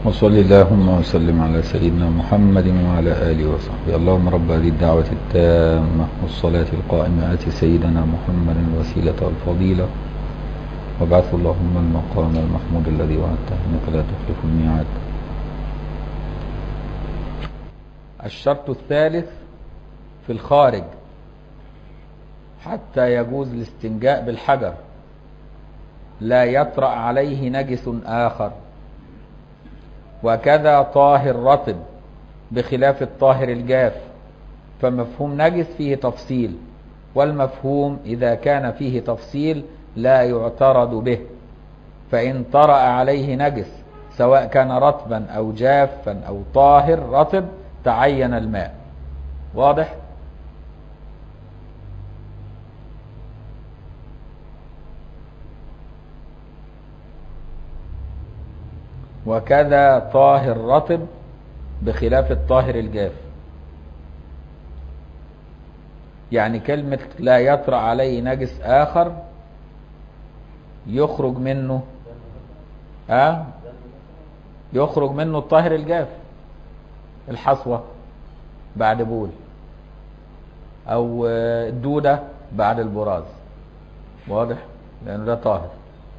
وصل اللهم وسلم على سيدنا محمد وعلى آله وصحبه اللهم رب هذه الدعوة التامة والصلاة القائمة آت سيدنا محمد الوسيلة والفضيلة وابعثه اللهم المقام المحمود الذي وعدته انك لا تخلف الميعاد الشرط الثالث في الخارج حتى يجوز الاستنجاء بالحجر لا يطرأ عليه نجس آخر وكذا طاهر رطب بخلاف الطاهر الجاف فمفهوم نجس فيه تفصيل والمفهوم إذا كان فيه تفصيل لا يعترض به فإن طرأ عليه نجس سواء كان رطبا أو جافا أو طاهر رطب تعين الماء واضح؟ وكذا طاهر رطب بخلاف الطاهر الجاف يعني كلمة لا يطرأ عليه نجس آخر يخرج منه أه؟ يخرج منه الطاهر الجاف الحصوة بعد بول أو الدودة بعد البراز واضح لأنه ده طاهر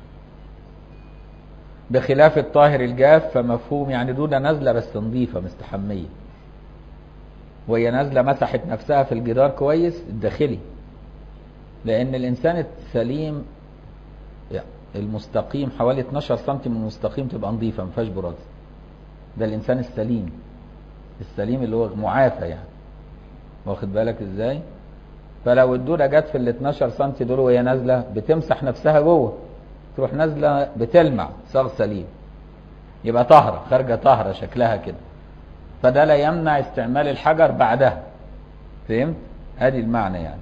بخلاف الطاهر الجاف فمفهوم يعني دودة نازلة بس نظيفة مستحمية وهي نازلة مسحت نفسها في الجدار كويس الداخلي لأن الإنسان السليم يعني المستقيم حوالي 12 سم من المستقيم تبقى نظيفة ما فيهاش براز ده الإنسان السليم السليم اللي هو معافى يعني واخد بالك ازاي فلو الدودة جت في ال 12 سم دول وهي نازلة بتمسح نفسها جوه تروح نازله بتلمع صاغ سليم يبقى طهره خارجه طهره شكلها كده فده لا يمنع استعمال الحجر بعدها فهمت ادي المعنى يعني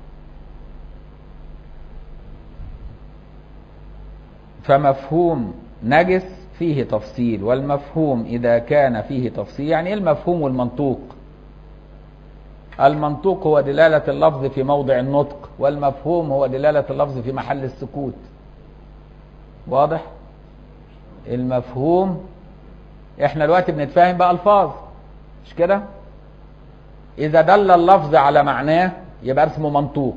فمفهوم نجس فيه تفصيل والمفهوم اذا كان فيه تفصيل يعني ايه المفهوم والمنطوق المنطوق هو دلاله اللفظ في موضع النطق والمفهوم هو دلاله اللفظ في محل السكوت واضح المفهوم احنا دلوقتي بنتفاهم بألفاظ مش كده اذا دل اللفظ على معناه يبقى اسمه منطوق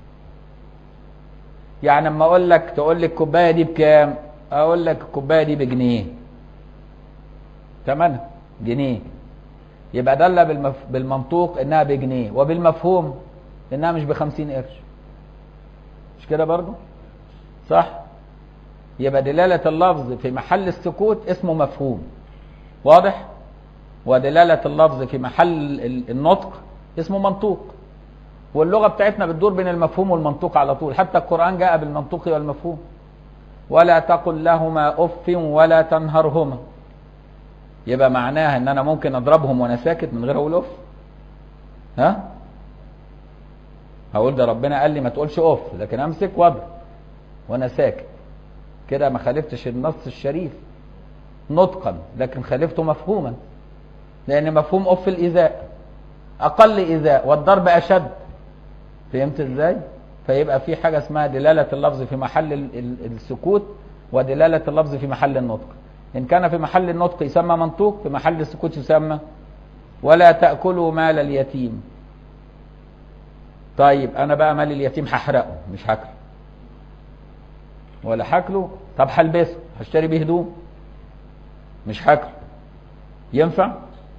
يعني اما اقول لك تقول لي الكوبايه دي بكام اقول لك الكوبايه دي بجنيه ثمنها جنيه يبقى دل بالمف... بالمنطوق انها بجنيه وبالمفهوم انها مش بخمسين قرش مش كده برضو صح يبقى دلالة اللفظ في محل السكوت اسمه مفهوم واضح ودلالة اللفظ في محل النطق اسمه منطوق واللغة بتاعتنا بتدور بين المفهوم والمنطوق على طول حتى القرآن جاء بالمنطوق والمفهوم ولا تقل لهما أف ولا تنهرهما يبقى معناها ان انا ممكن اضربهم وانا ساكت من غير اقول اف ها هقول ده ربنا قال لي ما تقولش اف لكن امسك واضرب وانا ساكت كده ما خالفتش النص الشريف نطقا لكن خالفته مفهوما لان مفهوم اف الايذاء اقل ايذاء والضرب اشد فهمت ازاي فيبقى في حاجه اسمها دلاله اللفظ في محل السكوت ودلاله اللفظ في محل النطق ان كان في محل النطق يسمى منطوق في محل السكوت يسمى ولا تاكلوا مال اليتيم طيب انا بقى مال اليتيم هحرقه مش هاكله ولا هاكله طب هلبسه هشتري بيه هدوم مش هاكله ينفع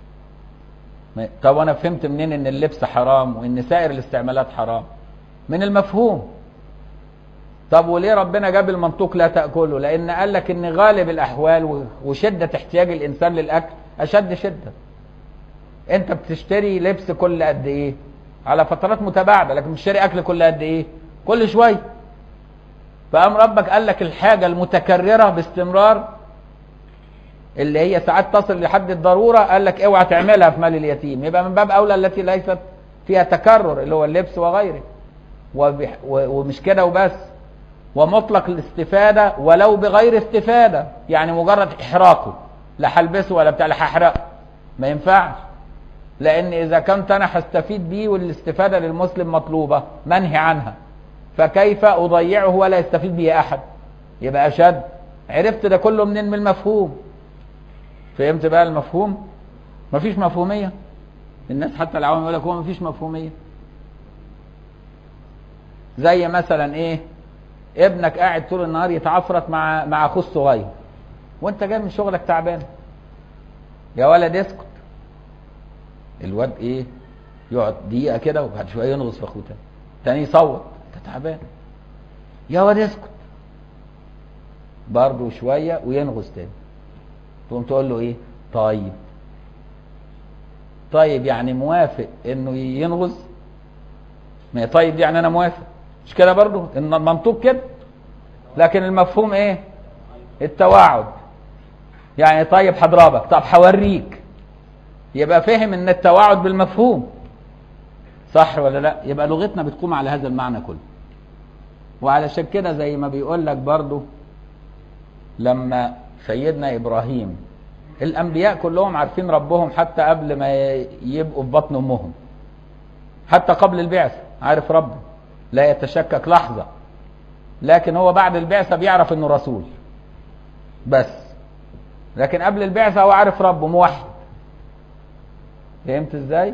طب وانا فهمت منين ان اللبس حرام وان سائر الاستعمالات حرام من المفهوم طب وليه ربنا جاب المنطوق لا تاكله لان قال لك ان غالب الاحوال وشده احتياج الانسان للاكل اشد شده انت بتشتري لبس كل قد ايه على فترات متباعده لكن بتشتري اكل كل قد ايه كل شويه فقام ربك قال لك الحاجة المتكررة باستمرار اللي هي ساعات تصل لحد الضرورة قال لك اوعى تعملها في مال اليتيم يبقى من باب أولى التي ليست فيها تكرر اللي هو اللبس وغيره وبح ومش كده وبس ومطلق الاستفادة ولو بغير استفادة يعني مجرد إحراقه لا هلبسه ولا بتاع لا هحرقه ما ينفعش لأن إذا كنت أنا هستفيد بيه والاستفادة للمسلم مطلوبة منهي عنها فكيف أضيعه ولا يستفيد به أحد يبقى أشد عرفت ده كله منين من المفهوم فهمت بقى المفهوم مفيش مفهوميه الناس حتى العوام يقول لك هو مفيش مفهوميه زي مثلا ايه ابنك قاعد طول النهار يتعفرت مع مع اخوه الصغير وانت جاي من شغلك تعبان يا ولد اسكت الواد ايه يقعد دقيقه كده وبعد شويه ينغص في اخوه تاني تاني يصوت انت تعبان يا واد اسكت برضه شويه وينغص تاني تقوم تقول له ايه طيب طيب يعني موافق انه ينغز ما هي طيب دي يعني انا موافق مش كده برضو ان المنطوق كده لكن المفهوم ايه التواعد يعني طيب هضربك طب هوريك يبقى فهم ان التواعد بالمفهوم صح ولا لا يبقى لغتنا بتقوم على هذا المعنى كله وعلشان كده زي ما بيقول لك برضو لما سيدنا ابراهيم الانبياء كلهم عارفين ربهم حتى قبل ما يبقوا في بطن امهم حتى قبل البعثه عارف ربه لا يتشكك لحظه لكن هو بعد البعثه بيعرف انه رسول بس لكن قبل البعثه هو عارف ربه موحد فهمت ازاي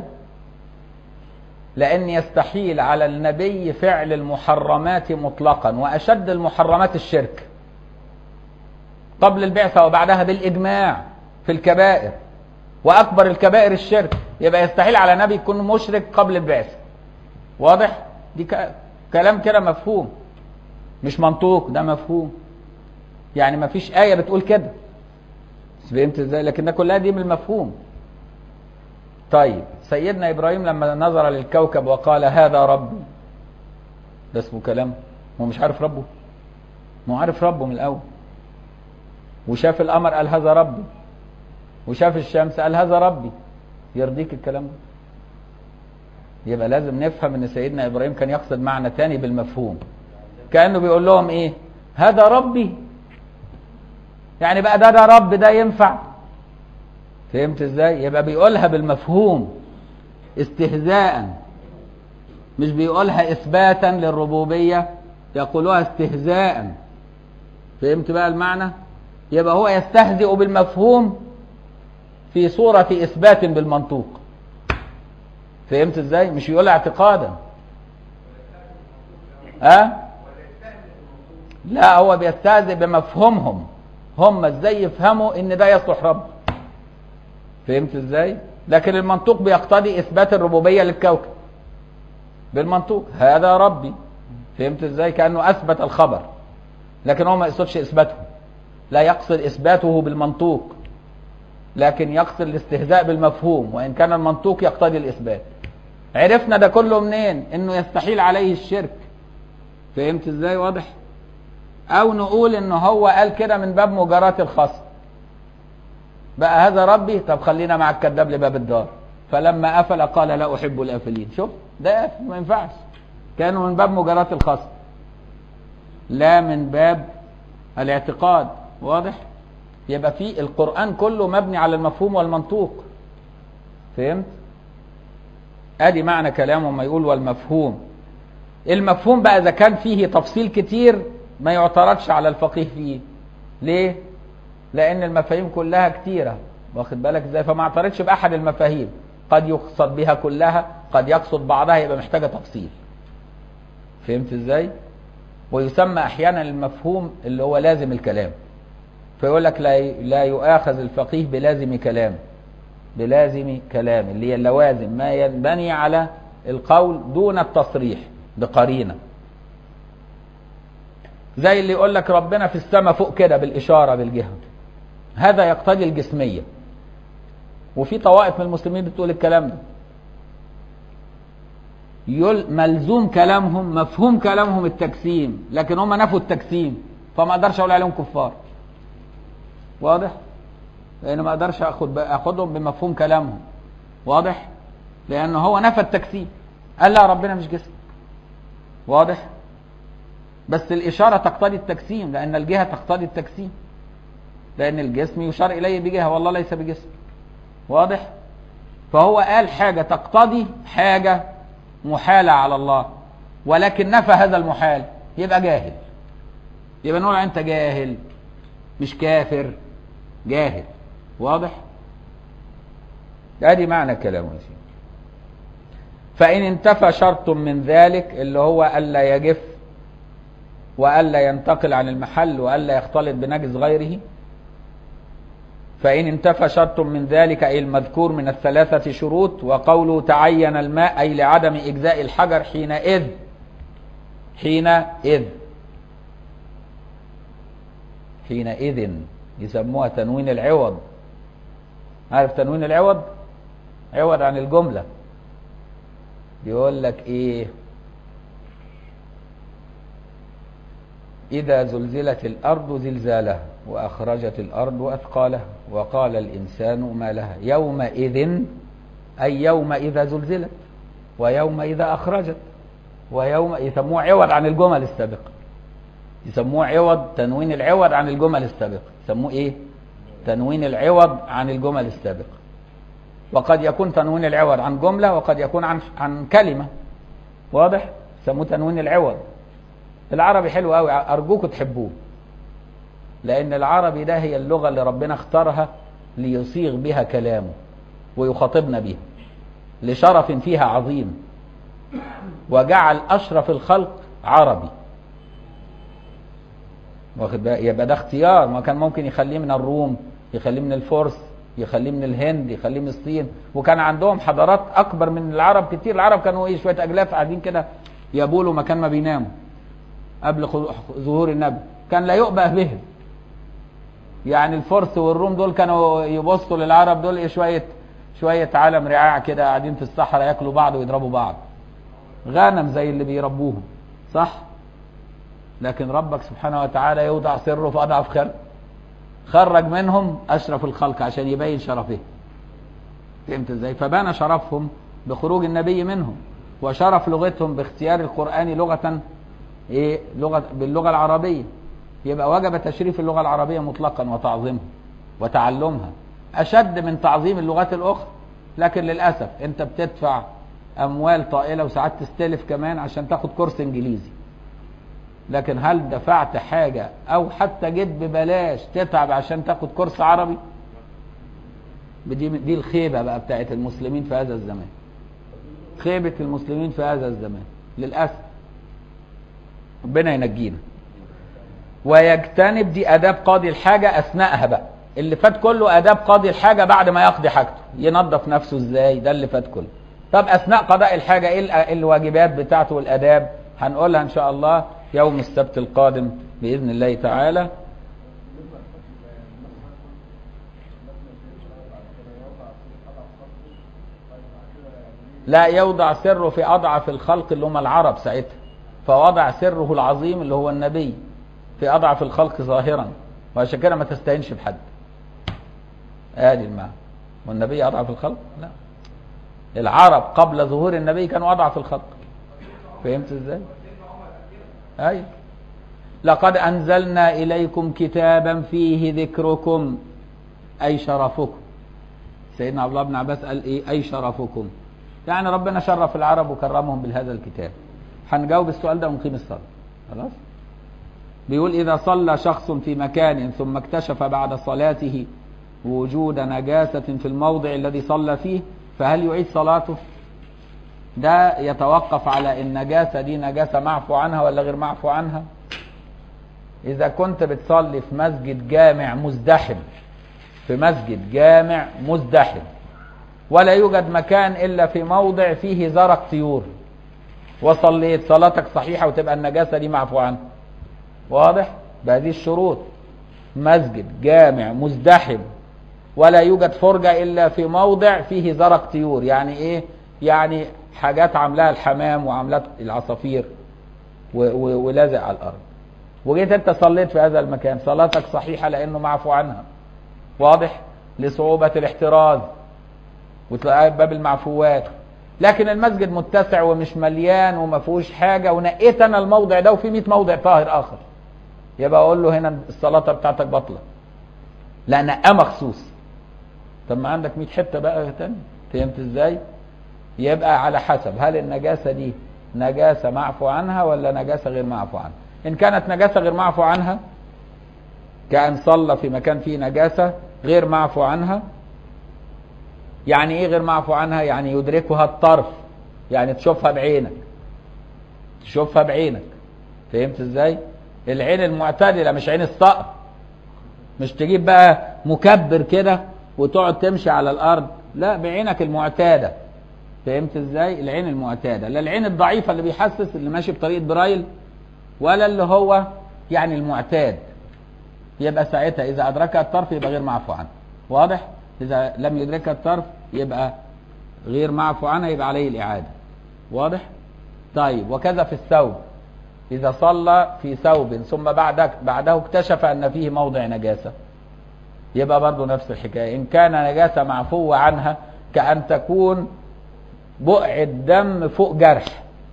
لان يستحيل على النبي فعل المحرمات مطلقا واشد المحرمات الشرك قبل البعثه وبعدها بالاجماع في الكبائر واكبر الكبائر الشرك يبقى يستحيل على نبي يكون مشرك قبل البعثه واضح دي ك... كلام كده مفهوم مش منطوق ده مفهوم يعني ما فيش آية بتقول كده فهمت ازاي لكن ده كلها دي من المفهوم طيب سيدنا إبراهيم لما نظر للكوكب وقال هذا ربي ده اسمه كلام هو مش عارف ربه ما هو عارف ربه من الأول وشاف القمر قال هذا ربي وشاف الشمس قال هذا ربي يرضيك الكلام ده يبقى لازم نفهم ان سيدنا ابراهيم كان يقصد معنى تاني بالمفهوم كانه بيقول لهم ايه هذا ربي يعني بقى ده ده رب ده ينفع فهمت ازاي يبقى بيقولها بالمفهوم استهزاء مش بيقولها اثباتا للربوبيه يقولوها استهزاء فهمت بقى المعنى يبقى هو يستهزئ بالمفهوم في صورة إثبات بالمنطوق فهمت ازاي مش يقول اعتقادا أه؟ لا هو بيستهزئ بمفهومهم هم ازاي يفهموا ان ده يصلح رب فهمت ازاي لكن المنطوق بيقتضي اثبات الربوبيه للكوكب بالمنطوق هذا ربي فهمت ازاي كانه اثبت الخبر لكن هو ما يقصدش اثباته لا يقصد اثباته بالمنطوق لكن يقصد الاستهزاء بالمفهوم وان كان المنطوق يقتضي الاثبات عرفنا ده كله منين انه يستحيل عليه الشرك فهمت ازاي واضح او نقول ان هو قال كده من باب مجاراة الخصم بقى هذا ربي طب خلينا مع الكذاب لباب الدار فلما قفل قال لا احب الافلين شوف ده قافل ما ينفعش كانوا من باب مجاراة الخصم لا من باب الاعتقاد واضح يبقى في القرآن كله مبني على المفهوم والمنطوق فهمت ادي معنى كلامه ما يقول والمفهوم المفهوم بقى اذا كان فيه تفصيل كتير ما يعترضش على الفقيه فيه ليه لان المفاهيم كلها كتيره واخد بالك ازاي فما اعترضش باحد المفاهيم قد يقصد بها كلها قد يقصد بعضها يبقى محتاجه تفصيل فهمت ازاي ويسمى احيانا المفهوم اللي هو لازم الكلام فيقول لك لا لا يؤاخذ الفقيه بلازم كلام بلازم كلام اللي هي اللوازم ما ينبني على القول دون التصريح بقرينه زي اللي يقول لك ربنا في السماء فوق كده بالاشاره بالجهه هذا يقتضي الجسميه وفي طوائف من المسلمين بتقول الكلام ده يل ملزوم كلامهم مفهوم كلامهم التجسيم لكن هم نفوا التجسيم فما اقدرش اقول عليهم كفار واضح لان ما اقدرش اخد اخدهم بمفهوم كلامهم واضح لان هو نفى التجسيم قال لا ربنا مش جسم واضح بس الاشاره تقتضي التجسيم لان الجهه تقتضي التجسيم لان الجسم يشار اليه بجهه والله ليس بجسم واضح فهو قال حاجه تقتضي حاجه محاله على الله ولكن نفى هذا المحال يبقى جاهل يبقى نقول انت جاهل مش كافر جاهل واضح ادي معنى كلامه يا سيدي فإن انتفى شرط من ذلك اللي هو ألا يجف وألا ينتقل عن المحل وألا يختلط بنجس غيره فإن انتفى شرط من ذلك أي المذكور من الثلاثة شروط وقوله تعين الماء أي لعدم إجزاء الحجر حينئذ حينئذ حينئذ يسموها تنوين العوض عارف تنوين العوض عوض عن الجملة يقول لك ايه إذا زلزلت الأرض زلزالها وأخرجت الأرض أثقالها وقال الإنسان ما لها يومئذ أي يوم إذا زلزلت ويوم إذا أخرجت ويوم يسموه عوض عن الجمل السابقة يسموه عوض تنوين العوض عن الجمل السابقة يسموه إيه تنوين العوض عن الجمل السابقة وقد يكون تنوين العوض عن جملة وقد يكون عن عن كلمة واضح يسموه تنوين العوض العربي حلو قوي أرجوكم تحبوه لأن العربي ده هي اللغة اللي ربنا اختارها ليصيغ بها كلامه ويخاطبنا بها لشرف فيها عظيم وجعل أشرف الخلق عربي واخد بالك يبقى ده اختيار ما كان ممكن يخليه من الروم يخليه من الفرس يخليه من الهند يخليه من الصين وكان عندهم حضارات اكبر من العرب كتير العرب كانوا ايه شويه اجلاف قاعدين كده يبولوا مكان ما بيناموا قبل ظهور النبي كان لا يؤبه بهم يعني الفرس والروم دول كانوا يبصوا للعرب دول ايه شويه شويه عالم رعاع كده قاعدين في الصحراء ياكلوا بعض ويضربوا بعض غنم زي اللي بيربوهم صح لكن ربك سبحانه وتعالى يوضع سره في اضعف خلق خرج منهم اشرف الخلق عشان يبين شرفه فهمت ازاي فبان شرفهم بخروج النبي منهم وشرف لغتهم باختيار القران لغه ايه لغه باللغه العربيه يبقى وجب تشريف اللغه العربيه مطلقا وتعظيمها وتعلمها اشد من تعظيم اللغات الاخرى لكن للاسف انت بتدفع اموال طائله وساعات تستلف كمان عشان تاخد كورس انجليزي لكن هل دفعت حاجة أو حتى جيت ببلاش تتعب عشان تاخد كورس عربي دي, دي الخيبة بقى بتاعت المسلمين في هذا الزمان خيبة المسلمين في هذا الزمان للأسف ربنا ينجينا ويجتنب دي آداب قاضي الحاجة أثناءها بقى اللي فات كله آداب قاضي الحاجة بعد ما يقضي حاجته ينظف نفسه ازاي ده اللي فات كله طب أثناء قضاء الحاجة ايه الواجبات بتاعته والآداب هنقولها إن شاء الله يوم السبت القادم بإذن الله تعالى لا يوضع سره في أضعف الخلق اللي هم العرب ساعتها فوضع سره العظيم اللي هو النبي في أضعف الخلق ظاهرا وعشان كده ما تستهينش بحد ادي المعنى والنبي أضعف الخلق لا العرب قبل ظهور النبي كانوا أضعف الخلق فهمت ازاي أي لقد أنزلنا إليكم كتابا فيه ذكركم أي شرفكم سيدنا عبد الله بن عباس قال إيه أي شرفكم يعني ربنا شرف العرب وكرمهم بهذا الكتاب هنجاوب السؤال ده ونقيم الصلاة خلاص بيقول إذا صلى شخص في مكان ثم اكتشف بعد صلاته وجود نجاسة في الموضع الذي صلى فيه فهل يعيد صلاته ده يتوقف على النجاسة دي نجاسة معفو عنها ولا غير معفو عنها إذا كنت بتصلي في مسجد جامع مزدحم في مسجد جامع مزدحم ولا يوجد مكان إلا في موضع فيه زرق طيور وصليت صلاتك صحيحة وتبقى النجاسة دي معفو عنها واضح بهذه الشروط مسجد جامع مزدحم ولا يوجد فرجة إلا في موضع فيه زرق طيور يعني إيه يعني حاجات عاملاها الحمام وعاملات العصافير ولازق على الارض وجيت انت صليت في هذا المكان صلاتك صحيحه لانه معفو عنها واضح لصعوبه الاحتراز وتلاقي باب المعفوات لكن المسجد متسع ومش مليان وما فيهوش حاجه ونقيت انا الموضع ده وفي 100 موضع طاهر اخر يبقى اقول له هنا الصلاه بتاعتك بطله لا نقاه مخصوص طب ما عندك 100 حته بقى تاني فهمت ازاي؟ يبقى على حسب هل النجاسة دي نجاسة معفو عنها ولا نجاسة غير معفو عنها إن كانت نجاسة غير معفو عنها كأن صلى في مكان فيه نجاسة غير معفو عنها يعني ايه غير معفو عنها يعني يدركها الطرف يعني تشوفها بعينك تشوفها بعينك فهمت ازاي العين المعتدله مش عين الصقر مش تجيب بقى مكبر كده وتقعد تمشي على الارض لا بعينك المعتاده فهمت ازاي العين المعتاده لا العين الضعيفه اللي بيحسس اللي ماشي بطريقه برايل ولا اللي هو يعني المعتاد يبقى ساعتها اذا ادركها الطرف يبقى غير معفو عنه واضح اذا لم يدركها الطرف يبقى غير معفو عنها يبقى عليه الاعاده واضح طيب وكذا في الثوب اذا صلى في ثوب ثم بعد بعده اكتشف ان فيه موضع نجاسه يبقى برضه نفس الحكايه ان كان نجاسه معفو عنها كان تكون بقع الدم فوق جرح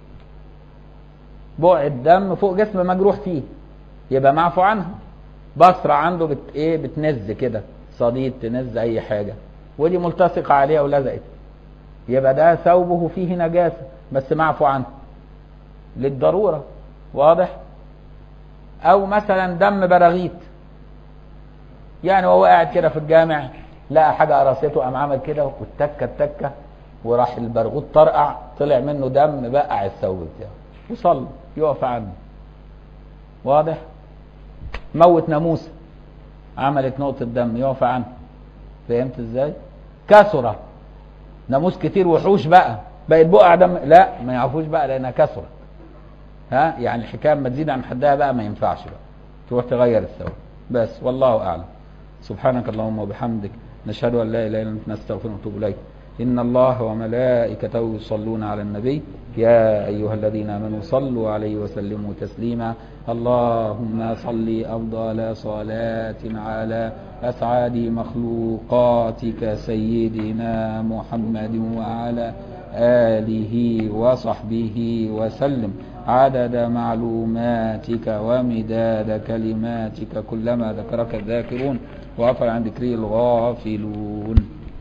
بقع الدم فوق جسم مجروح فيه يبقى معفو عنها بصرة عنده بت ايه بتنز كده صديد تنز اي حاجة ودي ملتصقة عليها ولزقت يبقى ده ثوبه فيه نجاسة بس معفو عنه للضرورة واضح او مثلا دم براغيث يعني وهو قاعد كده في الجامع لقى حاجة قرصته قام عمل كده والتكة التكة وراح البرغوث طرقع طلع منه دم بقع الثوب بتاعه وصلى يقف عنه واضح موت ناموسه عملت نقطة دم يقف عنه فهمت ازاي كسرة ناموس كتير وحوش بقى بقت بقع دم لا ما يعرفوش بقى لانها كسرة ها يعني الحكايه اما تزيد عن حدها بقى ما ينفعش بقى تروح تغير الثوب بس والله اعلم سبحانك اللهم وبحمدك نشهد ان لا اله الا انت نستغفرك ونتوب اليك ان الله وملائكته يصلون على النبي يا ايها الذين امنوا صلوا عليه وسلموا تسليما اللهم صل افضل صلاه على اسعد مخلوقاتك سيدنا محمد وعلى اله وصحبه وسلم عدد معلوماتك ومداد كلماتك كلما ذكرك الذاكرون وغفل عن ذكره الغافلون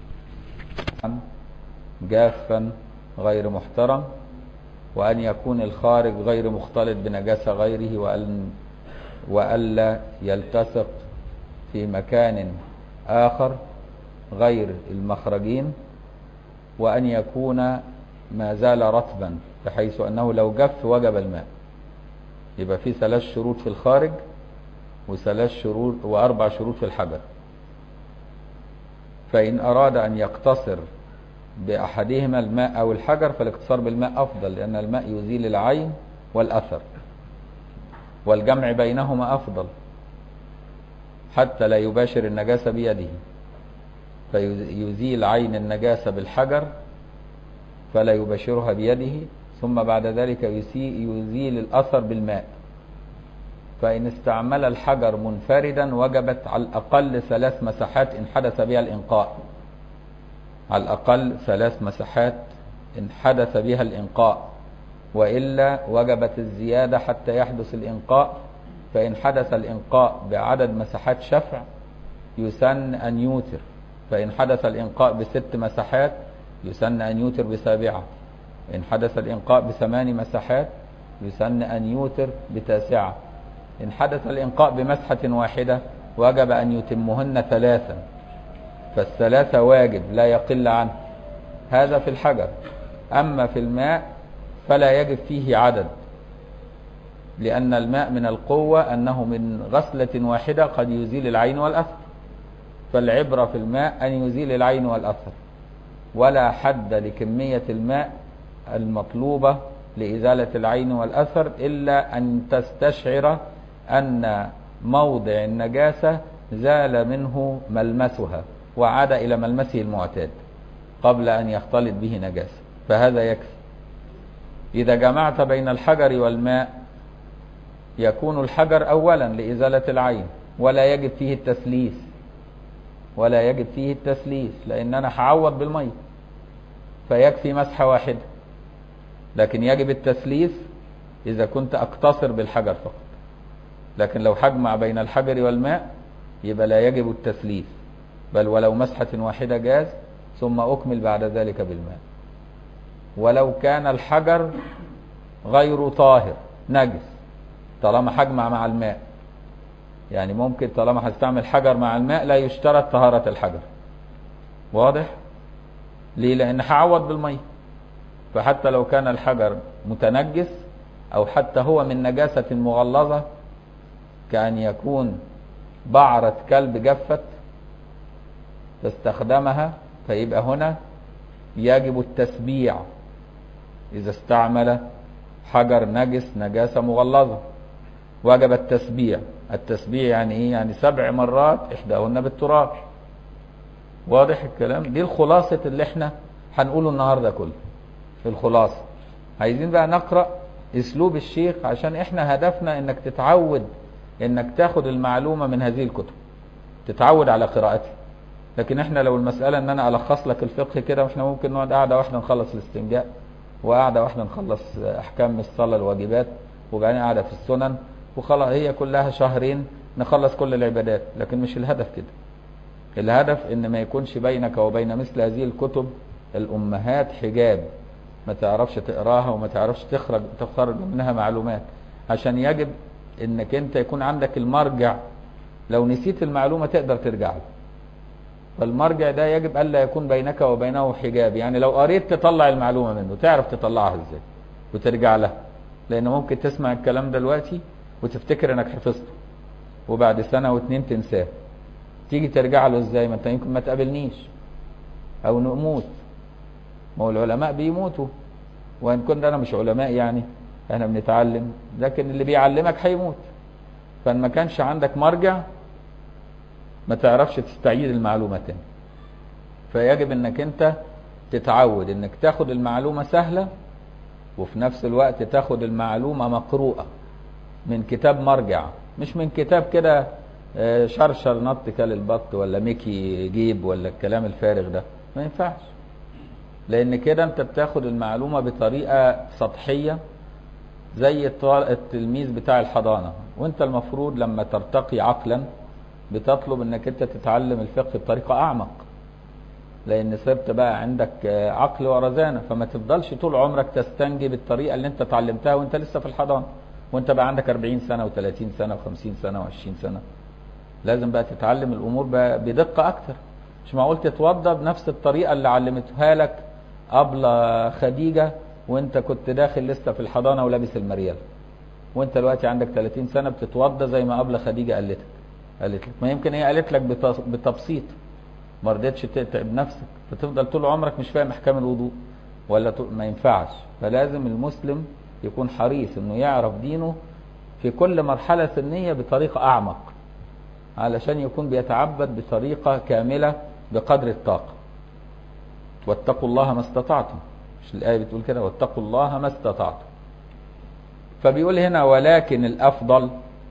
جافا غير محترم وأن يكون الخارج غير مختلط بنجاسة غيره وأن وألا يلتصق في مكان آخر غير المخرجين وأن يكون ما زال رطبا بحيث أنه لو جف وجب الماء يبقى في ثلاث شروط في الخارج وثلاث شروط وأربع شروط في الحجر فإن أراد أن يقتصر بأحدهما الماء أو الحجر فالاقتصار بالماء أفضل لأن الماء يزيل العين والأثر والجمع بينهما أفضل حتى لا يباشر النجاسة بيده فيزيل عين النجاسة بالحجر فلا يباشرها بيده ثم بعد ذلك يزيل الأثر بالماء فإن استعمل الحجر منفردا وجبت على الأقل ثلاث مساحات إن حدث بها الإنقاء على الأقل ثلاث مساحات إن حدث بها الإنقاء وإلا وجبت الزيادة حتى يحدث الإنقاء فإن حدث الإنقاء بعدد مساحات شفع يسن أن يوتر فإن حدث الإنقاء بست مساحات يسن أن يوتر بسابعة إن حدث الإنقاء بثمان مساحات يسن أن يوتر بتاسعة إن حدث الإنقاء بمسحة واحدة وجب أن يتمهن ثلاثا فالثلاثة واجب لا يقل عنه هذا في الحجر أما في الماء فلا يجب فيه عدد لأن الماء من القوة أنه من غسلة واحدة قد يزيل العين والأثر فالعبرة في الماء أن يزيل العين والأثر ولا حد لكمية الماء المطلوبة لإزالة العين والأثر إلا أن تستشعر أن موضع النجاسة زال منه ملمسها وعاد إلى ملمسه المعتاد قبل أن يختلط به نجاسة فهذا يكفي إذا جمعت بين الحجر والماء يكون الحجر أولا لإزالة العين ولا يجب فيه التسليس ولا يجب فيه التسليس لأن أنا هعوض بالمية فيكفي مسحة واحدة لكن يجب التسليس إذا كنت أقتصر بالحجر فقط لكن لو حجمع بين الحجر والماء يبقى لا يجب التسليس بل ولو مسحة واحدة جاز ثم أكمل بعد ذلك بالماء ولو كان الحجر غير طاهر نجس طالما حجمع مع الماء يعني ممكن طالما هستعمل حجر مع الماء لا يشترط طهارة الحجر واضح ليه لان هعوض بالمية فحتى لو كان الحجر متنجس او حتى هو من نجاسة مغلظة كأن يكون بعرة كلب جفت فاستخدمها فيبقى هنا يجب التسبيع إذا استعمل حجر نجس نجاسة مغلظة وجب التسبيع التسبيع يعني ايه يعني سبع مرات احداهن بالتراب واضح الكلام دي الخلاصة اللي احنا هنقوله النهاردة كله الخلاصة عايزين بقى نقرأ اسلوب الشيخ عشان احنا هدفنا انك تتعود انك تاخد المعلومة من هذه الكتب تتعود على قراءتها لكن احنا لو المسألة ان انا الخص لك الفقه كده واحنا ممكن نقعد قاعدة واحدة نخلص الاستنجاء وقاعدة واحدة نخلص احكام الصلاة الواجبات وبعدين قاعدة في السنن وخلاص هي كلها شهرين نخلص كل العبادات لكن مش الهدف كده الهدف ان ما يكونش بينك وبين مثل هذه الكتب الامهات حجاب ما تعرفش تقراها وما تعرفش تخرج تخرج منها معلومات عشان يجب انك انت يكون عندك المرجع لو نسيت المعلومة تقدر ترجع له فالمرجع ده يجب الا يكون بينك وبينه حجاب يعني لو قريت تطلع المعلومة منه تعرف تطلعها ازاي وترجع لها لان ممكن تسمع الكلام دلوقتي وتفتكر انك حفظته وبعد سنة واتنين تنساه تيجي ترجع له ازاي ما انت يمكن ما تقابلنيش او نموت ما هو العلماء بيموتوا وان كنت انا مش علماء يعني احنا بنتعلم لكن اللي بيعلمك هيموت فان ما كانش عندك مرجع ما تعرفش تستعيد المعلومة تاني فيجب انك انت تتعود انك تاخد المعلومة سهلة وفي نفس الوقت تاخد المعلومة مقروءة من كتاب مرجع مش من كتاب كده شرشر نط كال البط ولا ميكي جيب ولا الكلام الفارغ ده ما ينفعش لان كده انت بتاخد المعلومة بطريقة سطحية زي التلميذ بتاع الحضانة وانت المفروض لما ترتقي عقلا بتطلب انك انت تتعلم الفقه بطريقة اعمق لان صرت بقى عندك عقل ورزانة فما تفضلش طول عمرك تستنجي بالطريقة اللي انت اتعلمتها وانت لسه في الحضانة وانت بقى عندك 40 سنة و30 سنة و50 سنة و20 سنة لازم بقى تتعلم الامور بقى بدقة اكتر مش معقول تتوضى بنفس الطريقة اللي علمتها لك أبلة خديجة وانت كنت داخل لسه في الحضانة ولابس المريال وانت دلوقتي عندك 30 سنة بتتوضى زي ما أبلة خديجة قالت لك قالت لك ما يمكن هي قالت لك بتبسيط ما رضيتش تتعب نفسك فتفضل طول عمرك مش فاهم احكام الوضوء ولا ما ينفعش فلازم المسلم يكون حريص انه يعرف دينه في كل مرحلة سنية بطريقة اعمق علشان يكون بيتعبد بطريقة كاملة بقدر الطاقة واتقوا الله ما استطعتم مش الآية بتقول كده واتقوا الله ما استطعتم فبيقول هنا ولكن الأفضل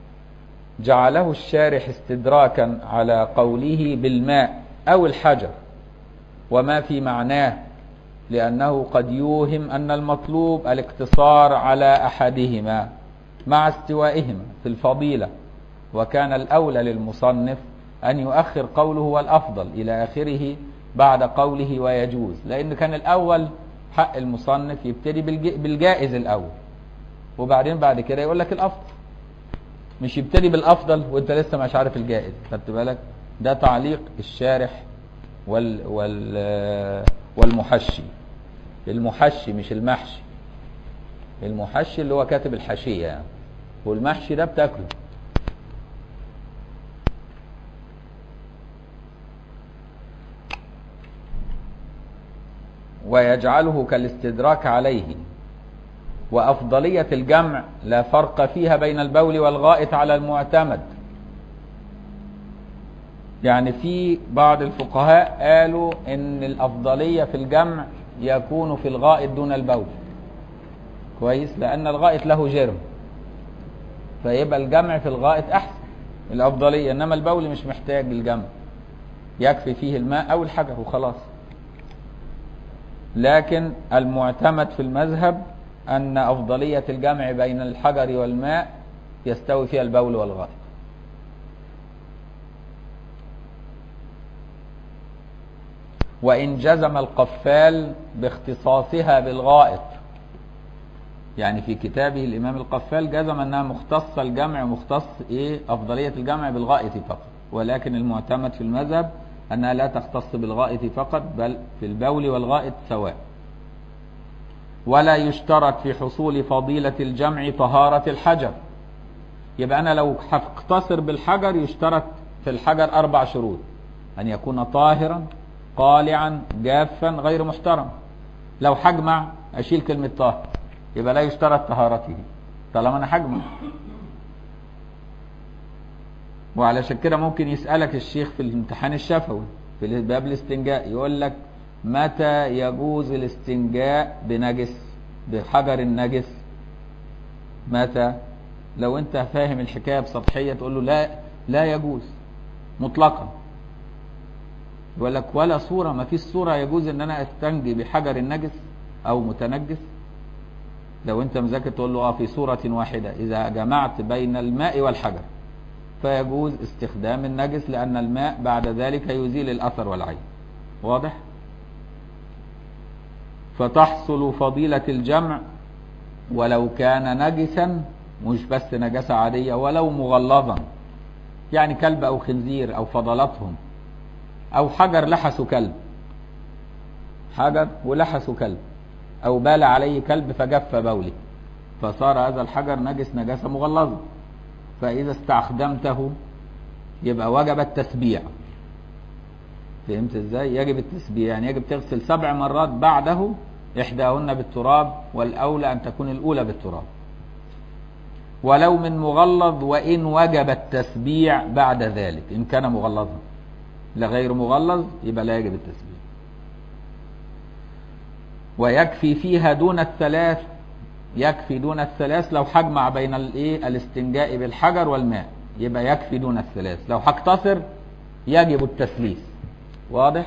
جعله الشارح استدراكا على قوله بالماء أو الحجر وما في معناه لأنه قد يوهم أن المطلوب الاقتصار على أحدهما مع استوائهما في الفضيلة وكان الأولى للمصنف أن يؤخر قوله والأفضل إلى آخره بعد قوله ويجوز لأن كان الأول حق المصنف يبتدي بالجائز الأول وبعدين بعد كده يقول لك الأفضل مش يبتدي بالأفضل وانت لسه مش عارف الجائز خدت بالك ده تعليق الشارح وال وال والمحشي المحشي مش المحشي المحشي اللي هو كاتب الحشية يعني والمحشي ده بتاكله ويجعله كالاستدراك عليه وأفضلية الجمع لا فرق فيها بين البول والغائط على المعتمد يعني في بعض الفقهاء قالوا ان الأفضلية في الجمع يكون في الغائط دون البول كويس لأن الغائط له جرم فيبقى الجمع في الغائط أحسن الأفضلية إنما البول مش محتاج الجمع يكفي فيه الماء أو الحجر وخلاص لكن المعتمد في المذهب أن أفضلية الجمع بين الحجر والماء يستوي فيها البول والغائط وإن جزم القفال باختصاصها بالغائط يعني في كتابه الإمام القفال جزم أنها مختصة الجمع مختص إيه أفضلية الجمع بالغائط فقط ولكن المعتمد في المذهب أنها لا تختص بالغائط فقط بل في البول والغائط سواء ولا يشترط في حصول فضيلة الجمع طهارة الحجر يبقى أنا لو هقتصر بالحجر يشترط في الحجر أربع شروط أن يكون طاهرا قالعا جافا غير محترم لو هجمع أشيل كلمة طاهر يبقى لا يشترط طهارته طالما أنا هجمع وعلشان كده ممكن يسألك الشيخ في الامتحان الشفوي في باب الاستنجاء يقول لك متى يجوز الاستنجاء بنجس بحجر النجس متى لو انت فاهم الحكاية بسطحية تقول له لا لا يجوز مطلقا يقول لك ولا صورة ما فيش صورة يجوز ان انا استنجي بحجر النجس او متنجس لو انت مذاكر تقول له اه في صورة واحدة اذا جمعت بين الماء والحجر فيجوز استخدام النجس لان الماء بعد ذلك يزيل الاثر والعين واضح فتحصل فضيلة الجمع ولو كان نجسا مش بس نجاسة عادية ولو مغلظا يعني كلب أو خنزير أو فضلاتهم أو حجر لحسه كلب حجر ولحسه كلب أو بال عليه كلب فجف بوله فصار هذا الحجر نجس نجاسة مغلظة فإذا استخدمته يبقى وجب التسبيع فهمت ازاي يجب التسبيع يعني يجب تغسل سبع مرات بعده إحداهن بالتراب والأولى أن تكون الأولى بالتراب ولو من مغلظ وإن وجب التسبيع بعد ذلك إن كان مغلظا لغير مغلظ يبقى لا يجب التسبيع ويكفي فيها دون الثلاث يكفي دون الثلاث لو هجمع بين الايه الاستنجاء بالحجر والماء يبقى يكفي دون الثلاث لو هقتصر يجب التثليث واضح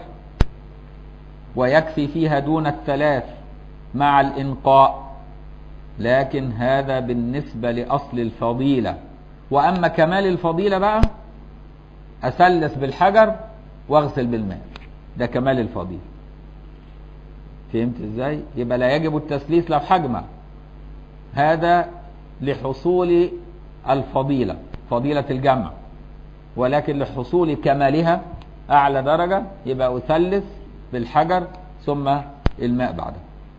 ويكفي فيها دون الثلاث مع الإنقاء لكن هذا بالنسبة لأصل الفضيلة وأما كمال الفضيلة بقى أسلس بالحجر واغسل بالماء ده كمال الفضيلة فهمت ازاي يبقى لا يجب التسليس لو حجمة هذا لحصول الفضيلة فضيلة الجمع ولكن لحصول كمالها أعلى درجة يبقى أثلث بالحجر ثم الماء بعده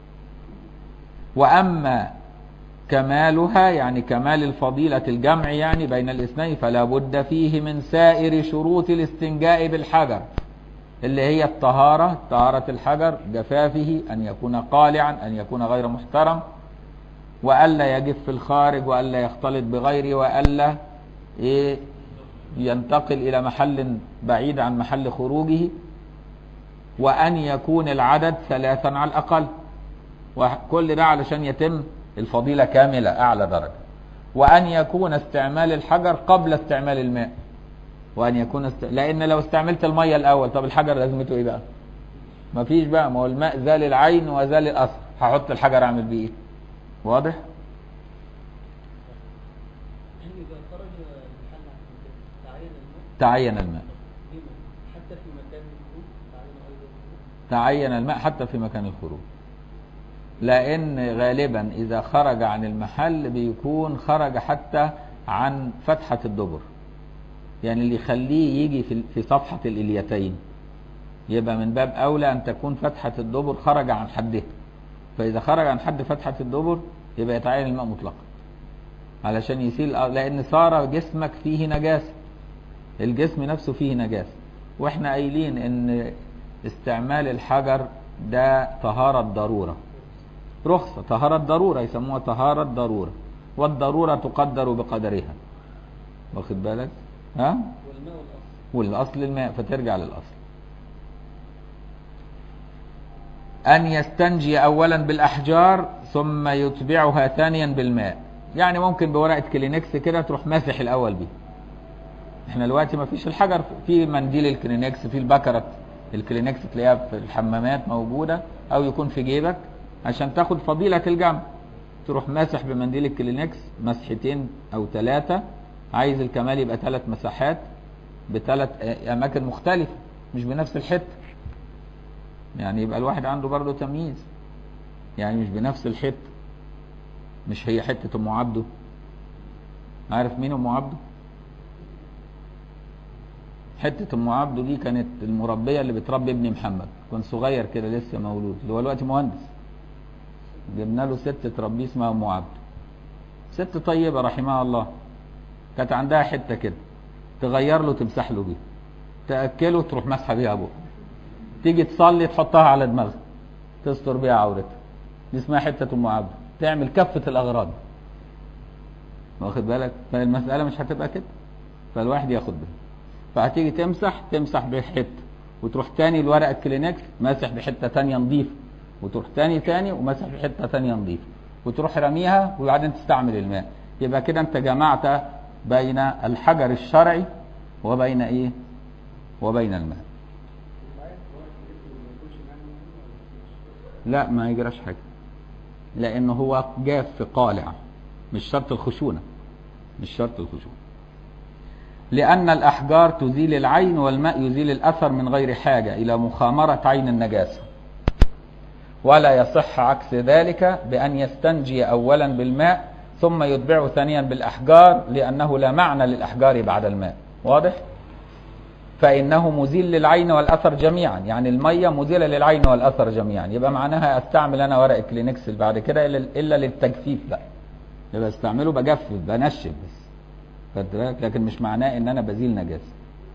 وأما كمالها يعني كمال الفضيلة الجمع يعني بين الاثنين فلا بد فيه من سائر شروط الاستنجاء بالحجر اللي هي الطهارة طهارة الحجر جفافه أن يكون قالعا أن يكون غير محترم وألا يجف في الخارج وألا يختلط بغيره وألا إيه ينتقل إلى محل بعيد عن محل خروجه وأن يكون العدد ثلاثا على الأقل وكل ده علشان يتم الفضيلة كاملة أعلى درجة وأن يكون استعمال الحجر قبل استعمال الماء وأن يكون است... لأن لو استعملت المية الأول طب الحجر لازمته إيه بقى؟ مفيش بقى ما هو الماء زال العين وزال الأثر هحط الحجر أعمل بيه إيه؟ واضح؟ إذا خرج المحل عن تعين الماء تعين الماء لما؟ حتى في مكان الخروج تعين أيضا الخروج تعين الماء حتى في مكان الخروج لأن غالبا إذا خرج عن المحل بيكون خرج حتى عن فتحة الدبر يعني اللي يخليه يجي في في صفحة الإليتين يبقى من باب أولى أن تكون فتحة الدبر خرج عن حدها فإذا خرج عن حد فتحة الدبر يبقى يتعين الماء مطلقا علشان يسيل لأن صار جسمك فيه نجاسة الجسم نفسه فيه نجاسة واحنا قايلين ان استعمال الحجر ده طهارة ضرورة رخصة طهارة ضرورة يسموها طهارة ضرورة والضرورة تقدر بقدرها واخد بالك ها والماء والأصل والاصل الماء فترجع للاصل ان يستنجي اولا بالاحجار ثم يتبعها ثانيا بالماء يعني ممكن بورقه كلينكس كده تروح ماسح الاول بيه احنا دلوقتي ما فيش الحجر في منديل الكلينكس في البكره الكلينكس تلاقيها في الحمامات موجوده او يكون في جيبك عشان تاخد فضيله الجمع تروح ماسح بمنديل الكلينكس مسحتين او ثلاثه عايز الكمال يبقى ثلاث مساحات بثلاث اماكن مختلفه مش بنفس الحته يعني يبقى الواحد عنده برضه تمييز يعني مش بنفس الحته مش هي حتة ام عبده عارف مين ام عبده حتة ام عبده دي كانت المربية اللي بتربي ابن محمد كان صغير كده لسه مولود اللي هو دلوقتي مهندس جبنا له ست تربيه اسمها ام عبده ست طيبة رحمها الله كانت عندها حتة كده تغير له تمسح له بيها تأكله تروح مسحة بيها ابوه تيجي تصلي تحطها على دماغها تستر بيها عورتها دي اسمها حتة ام عبده تعمل كافة الأغراض واخد بالك فالمسألة مش هتبقى كده فالواحد ياخد بها فهتيجي تمسح تمسح بحتة وتروح تاني الورق الكلينكس ماسح بحتة تانية نظيفة وتروح تاني تاني وماسح بحتة تانية نظيفة وتروح رميها وبعدين تستعمل الماء يبقى كده انت جمعت بين الحجر الشرعي وبين ايه وبين الماء لا ما يجراش حاجة لانه هو جاف في قالع مش شرط الخشونة مش شرط الخشونة لأن الأحجار تزيل العين والماء يزيل الأثر من غير حاجة إلى مخامرة عين النجاسة ولا يصح عكس ذلك بأن يستنجي أولا بالماء ثم يتبعه ثانيا بالأحجار لأنه لا معنى للأحجار بعد الماء واضح؟ فإنه مزيل للعين والأثر جميعا يعني المية مزيلة للعين والأثر جميعا يبقى معناها أستعمل أنا ورق كلينكس بعد كده إلا إلا للتجفيف بقى يبقى استعمله بجفف بنشف بس خدت بالك لكن مش معناه ان انا بزيل نجاسه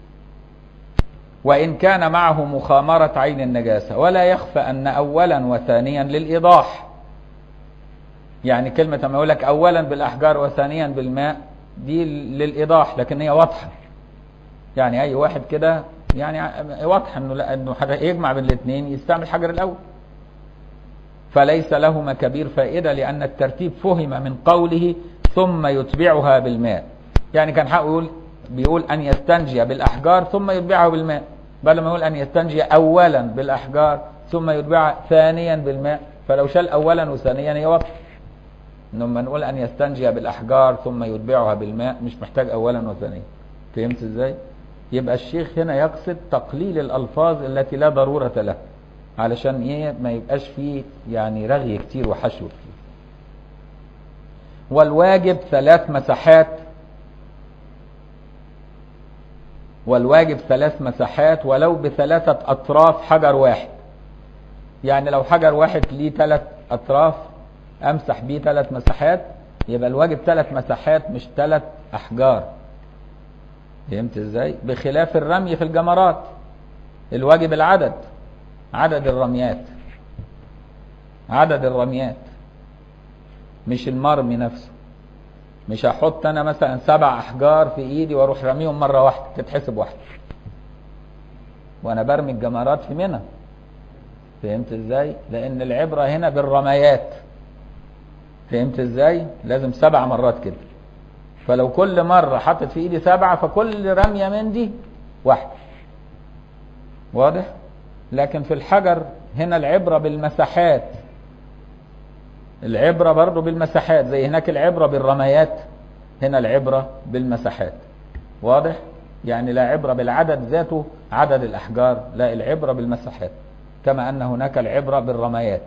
وان كان معه مخامره عين النجاسه ولا يخفى ان اولا وثانيا للايضاح يعني كلمه لما يقول لك اولا بالاحجار وثانيا بالماء دي للايضاح لكن هي واضحه يعني اي واحد كده يعني واضح انه لا انه يجمع بين الاثنين يستعمل الحجر الاول فليس لهما كبير فائده لان الترتيب فهم من قوله ثم يتبعها بالماء يعني كان حقه يقول بيقول ان يستنجي بالاحجار ثم يتبعه بالماء بدل ما يقول ان يستنجي اولا بالاحجار ثم يتبعها ثانيا بالماء فلو شال اولا وثانيا هي واضحه لما نقول ان يستنجي بالاحجار ثم يتبعها بالماء مش محتاج اولا وثانيا فهمت ازاي يبقى الشيخ هنا يقصد تقليل الالفاظ التي لا ضروره لها علشان ايه ما يبقاش فيه يعني رغي كتير وحشو كتير والواجب ثلاث مساحات والواجب ثلاث مساحات ولو بثلاثة أطراف حجر واحد يعني لو حجر واحد ليه ثلاث أطراف أمسح بيه ثلاث مساحات يبقى الواجب ثلاث مساحات مش ثلاث أحجار فهمت ازاي؟ بخلاف الرمي في الجمرات الواجب العدد عدد الرميات عدد الرميات مش المرمي نفسه مش هحط انا مثلا سبع احجار في ايدي واروح رميهم مره واحده تتحسب واحده وانا برمي الجمرات في منى فهمت ازاي لان العبره هنا بالرميات فهمت ازاي لازم سبع مرات كده فلو كل مره حطت في ايدي سبعه فكل رميه من دي واحده واضح لكن في الحجر هنا العبره بالمساحات العبرة برضو بالمساحات زي هناك العبرة بالرميات هنا العبرة بالمساحات واضح يعني لا عبرة بالعدد ذاته عدد الأحجار لا العبرة بالمساحات كما أن هناك العبرة بالرميات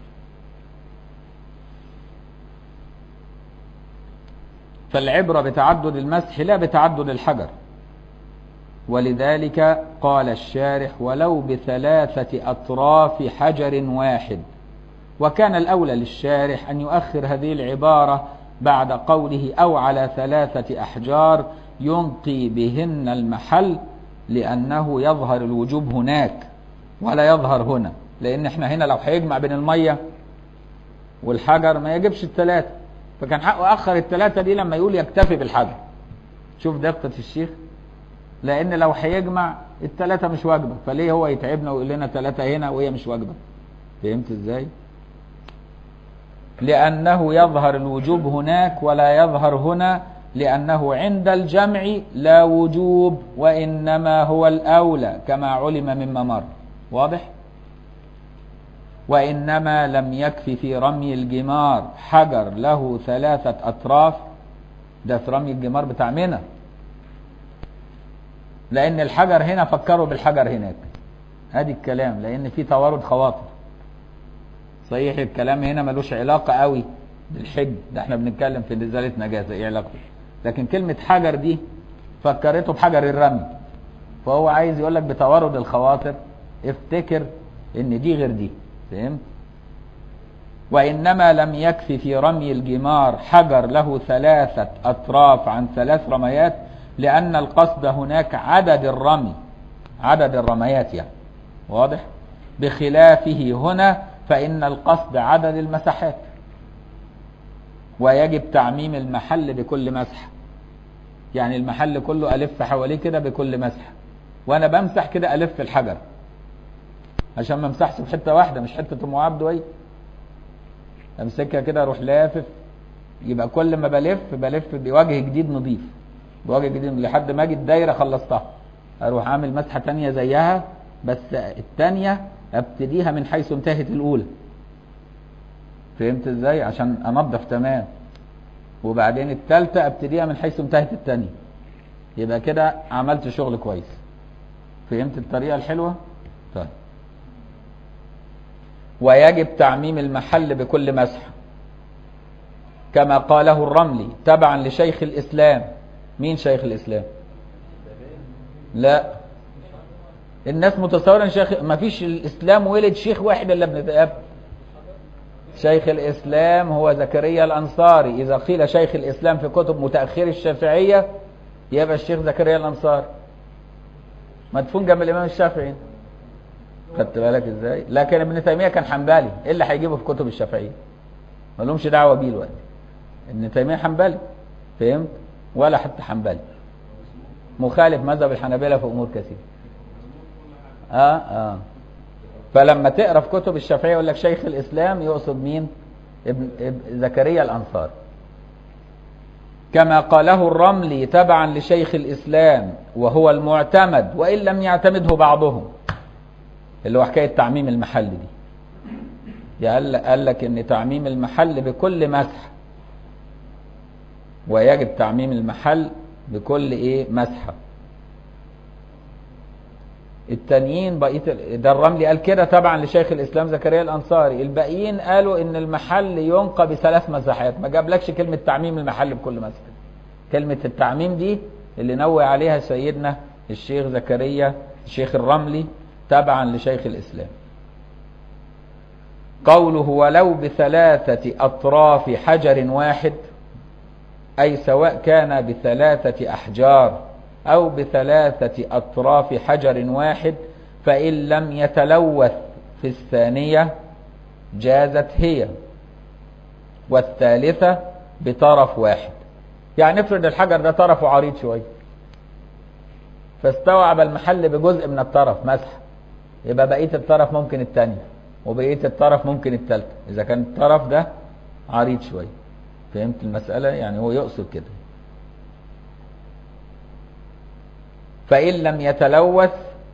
فالعبرة بتعدد المسح لا بتعدد الحجر ولذلك قال الشارح ولو بثلاثة أطراف حجر واحد وكان الأولى للشارح أن يؤخر هذه العبارة بعد قوله أو على ثلاثة أحجار ينقي بهن المحل لأنه يظهر الوجوب هناك ولا يظهر هنا لأن احنا هنا لو هيجمع بين المية والحجر ما يجيبش الثلاثة فكان حقه أخر الثلاثة دي لما يقول يكتفي بالحجر شوف دقة الشيخ لأن لو هيجمع الثلاثة مش واجبة فليه هو يتعبنا ويقول لنا ثلاثة هنا وهي مش واجبة فهمت ازاي؟ لأنه يظهر الوجوب هناك ولا يظهر هنا لأنه عند الجمع لا وجوب وإنما هو الأولى كما علم مما مر واضح؟ وإنما لم يكف في رمي الجمار حجر له ثلاثة أطراف ده في رمي الجمار بتاع منى لأن الحجر هنا فكروا بالحجر هناك ادي الكلام لأن في توارد خواطر صحيح الكلام هنا ملوش علاقة قوي بالحج ده احنا بنتكلم في نزالة نجاسة ايه علاقته لكن كلمة حجر دي فكرته بحجر الرمي فهو عايز يقول لك بتوارد الخواطر افتكر ان دي غير دي فهمت وإنما لم يكف في رمي الجمار حجر له ثلاثة أطراف عن ثلاث رميات لأن القصد هناك عدد الرمي عدد الرميات يعني واضح بخلافه هنا فإن القصد عدد المساحات ويجب تعميم المحل بكل مسحة يعني المحل كله ألف حواليه كده بكل مسحة وأنا بمسح كده ألف الحجر عشان ما امسحش في حتة واحدة مش حتة أم عبد وي امسكها كده اروح لافف يبقى كل ما بلف بلف بوجه جديد نظيف بوجه جديد لحد ما اجي الدايره خلصتها اروح اعمل مسحه تانية زيها بس التانية ابتديها من حيث انتهت الاولى فهمت ازاي عشان انظف تمام وبعدين التالتة ابتديها من حيث انتهت التانية يبقى كده عملت شغل كويس فهمت الطريقة الحلوة طيب ويجب تعميم المحل بكل مسحة كما قاله الرملي تبعا لشيخ الإسلام مين شيخ الإسلام لا الناس متصورة ان شيخ ما فيش الإسلام ولد شيخ واحد إلا ابن ذئاب شيخ الإسلام هو زكريا الأنصاري إذا قيل شيخ الإسلام في كتب متأخر الشافعية يبقى الشيخ زكريا الأنصاري مدفون جنب الإمام الشافعي خدت بالك ازاي لكن ابن تيميه كان حنبلي ايه اللي هيجيبه في كتب الشافعيه ما لهمش دعوه بيه الوقت ابن تيميه حنبلي فهمت ولا حتى حنبلي مخالف مذهب الحنابلة في امور كثيره اه اه فلما تقرا في كتب الشافعيه يقول لك شيخ الاسلام يقصد مين ابن, ابن زكريا الانصاري كما قاله الرملي تبعا لشيخ الاسلام وهو المعتمد وان لم يعتمده بعضهم اللي هو حكايه تعميم المحل دي قال قال لك ان تعميم المحل بكل مسح ويجب تعميم المحل بكل ايه مسحه التانيين بقيه ده الرملي قال كده طبعا لشيخ الاسلام زكريا الانصاري الباقيين قالوا ان المحل ينقى بثلاث مساحات ما جابلكش كلمه تعميم المحل بكل مسحه كلمه التعميم دي اللي نوه عليها سيدنا الشيخ زكريا الشيخ الرملي تبعا لشيخ الإسلام قوله ولو بثلاثة أطراف حجر واحد أي سواء كان بثلاثة أحجار أو بثلاثة أطراف حجر واحد فإن لم يتلوث في الثانية جازت هي والثالثة بطرف واحد يعني افرض الحجر ده طرفه عريض شوية فاستوعب المحل بجزء من الطرف مسح يبقى بقيه الطرف ممكن الثانيه وبقيه الطرف ممكن الثالثه اذا كان الطرف ده عريض شويه فهمت المساله يعني هو يقصد كده فان لم يتلوث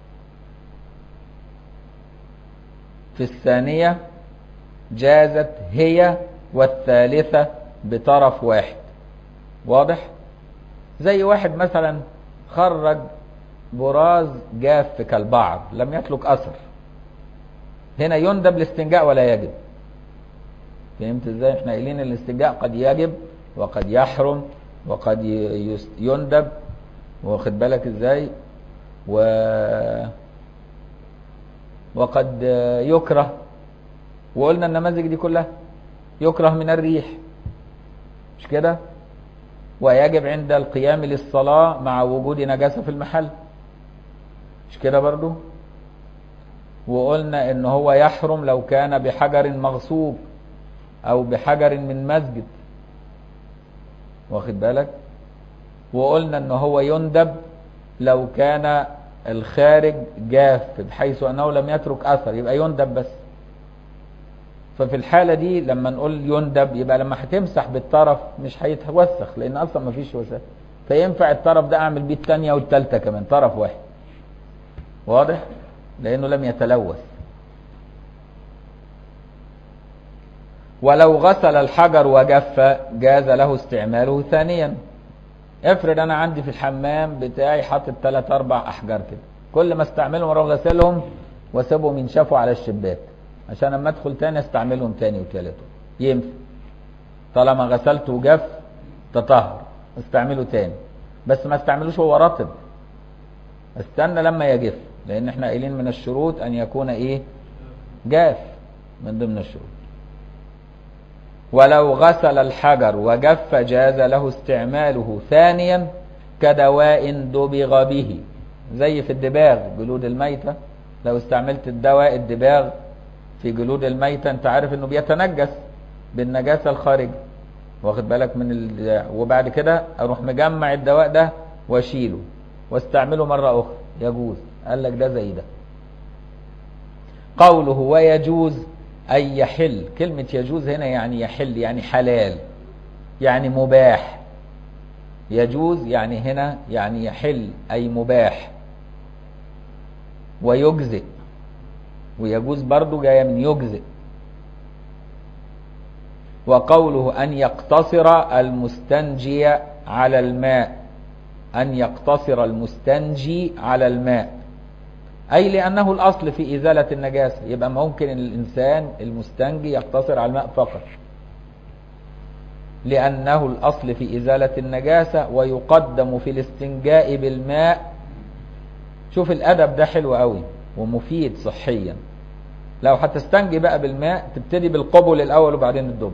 في الثانيه جازت هي والثالثه بطرف واحد واضح زي واحد مثلا خرج براز جاف كالبعر لم يترك اثر هنا يندب الاستنجاء ولا يجب فهمت ازاي احنا قايلين الاستنجاء قد يجب وقد يحرم وقد يندب واخد بالك ازاي و وقد يكره وقلنا النماذج دي كلها يكره من الريح مش كده ويجب عند القيام للصلاة مع وجود نجاسة في المحل مش كده برضو وقلنا ان هو يحرم لو كان بحجر مغصوب او بحجر من مسجد واخد بالك وقلنا ان هو يندب لو كان الخارج جاف بحيث انه لم يترك اثر يبقى يندب بس ففي الحالة دي لما نقول يندب يبقى لما هتمسح بالطرف مش هيتوسخ لان اصلا ما فيش وسخ فينفع الطرف ده اعمل بيه الثانية والثالثة كمان طرف واحد واضح لانه لم يتلوث ولو غسل الحجر وجف جاز له استعماله ثانيا افرض انا عندي في الحمام بتاعي حاطط ثلاث اربع احجار كده كل ما استعملهم اروح غسلهم واسيبهم ينشفوا على الشباك عشان اما ادخل تاني استعملهم تاني وتالت ينفع طالما غسلته وجف تطهر استعمله تاني بس ما استعملوش هو رطب استنى لما يجف لان احنا قايلين من الشروط ان يكون ايه جاف من ضمن الشروط ولو غسل الحجر وجف جاز له استعماله ثانيا كدواء دبغ به زي في الدباغ جلود الميتة لو استعملت الدواء الدباغ في جلود الميتة انت عارف انه بيتنجس بالنجاسة الخارجة واخد بالك من ال... وبعد كده اروح مجمع الدواء ده واشيله واستعمله مرة اخرى يجوز قال لك ده زي ده قوله ويجوز أي يحل كلمة يجوز هنا يعني يحل يعني حلال يعني مباح يجوز يعني هنا يعني يحل أي مباح ويجزئ ويجوز برضو جاية من يجزئ وقوله أن يقتصر المستنجي على الماء أن يقتصر المستنجي على الماء أي لأنه الأصل في إزالة النجاسة يبقى ممكن الإنسان المستنجي يقتصر على الماء فقط لأنه الأصل في إزالة النجاسة ويقدم في الاستنجاء بالماء شوف الأدب ده حلو قوي ومفيد صحيا لو هتستنجي بقى بالماء تبتدي بالقبل الأول وبعدين الدبر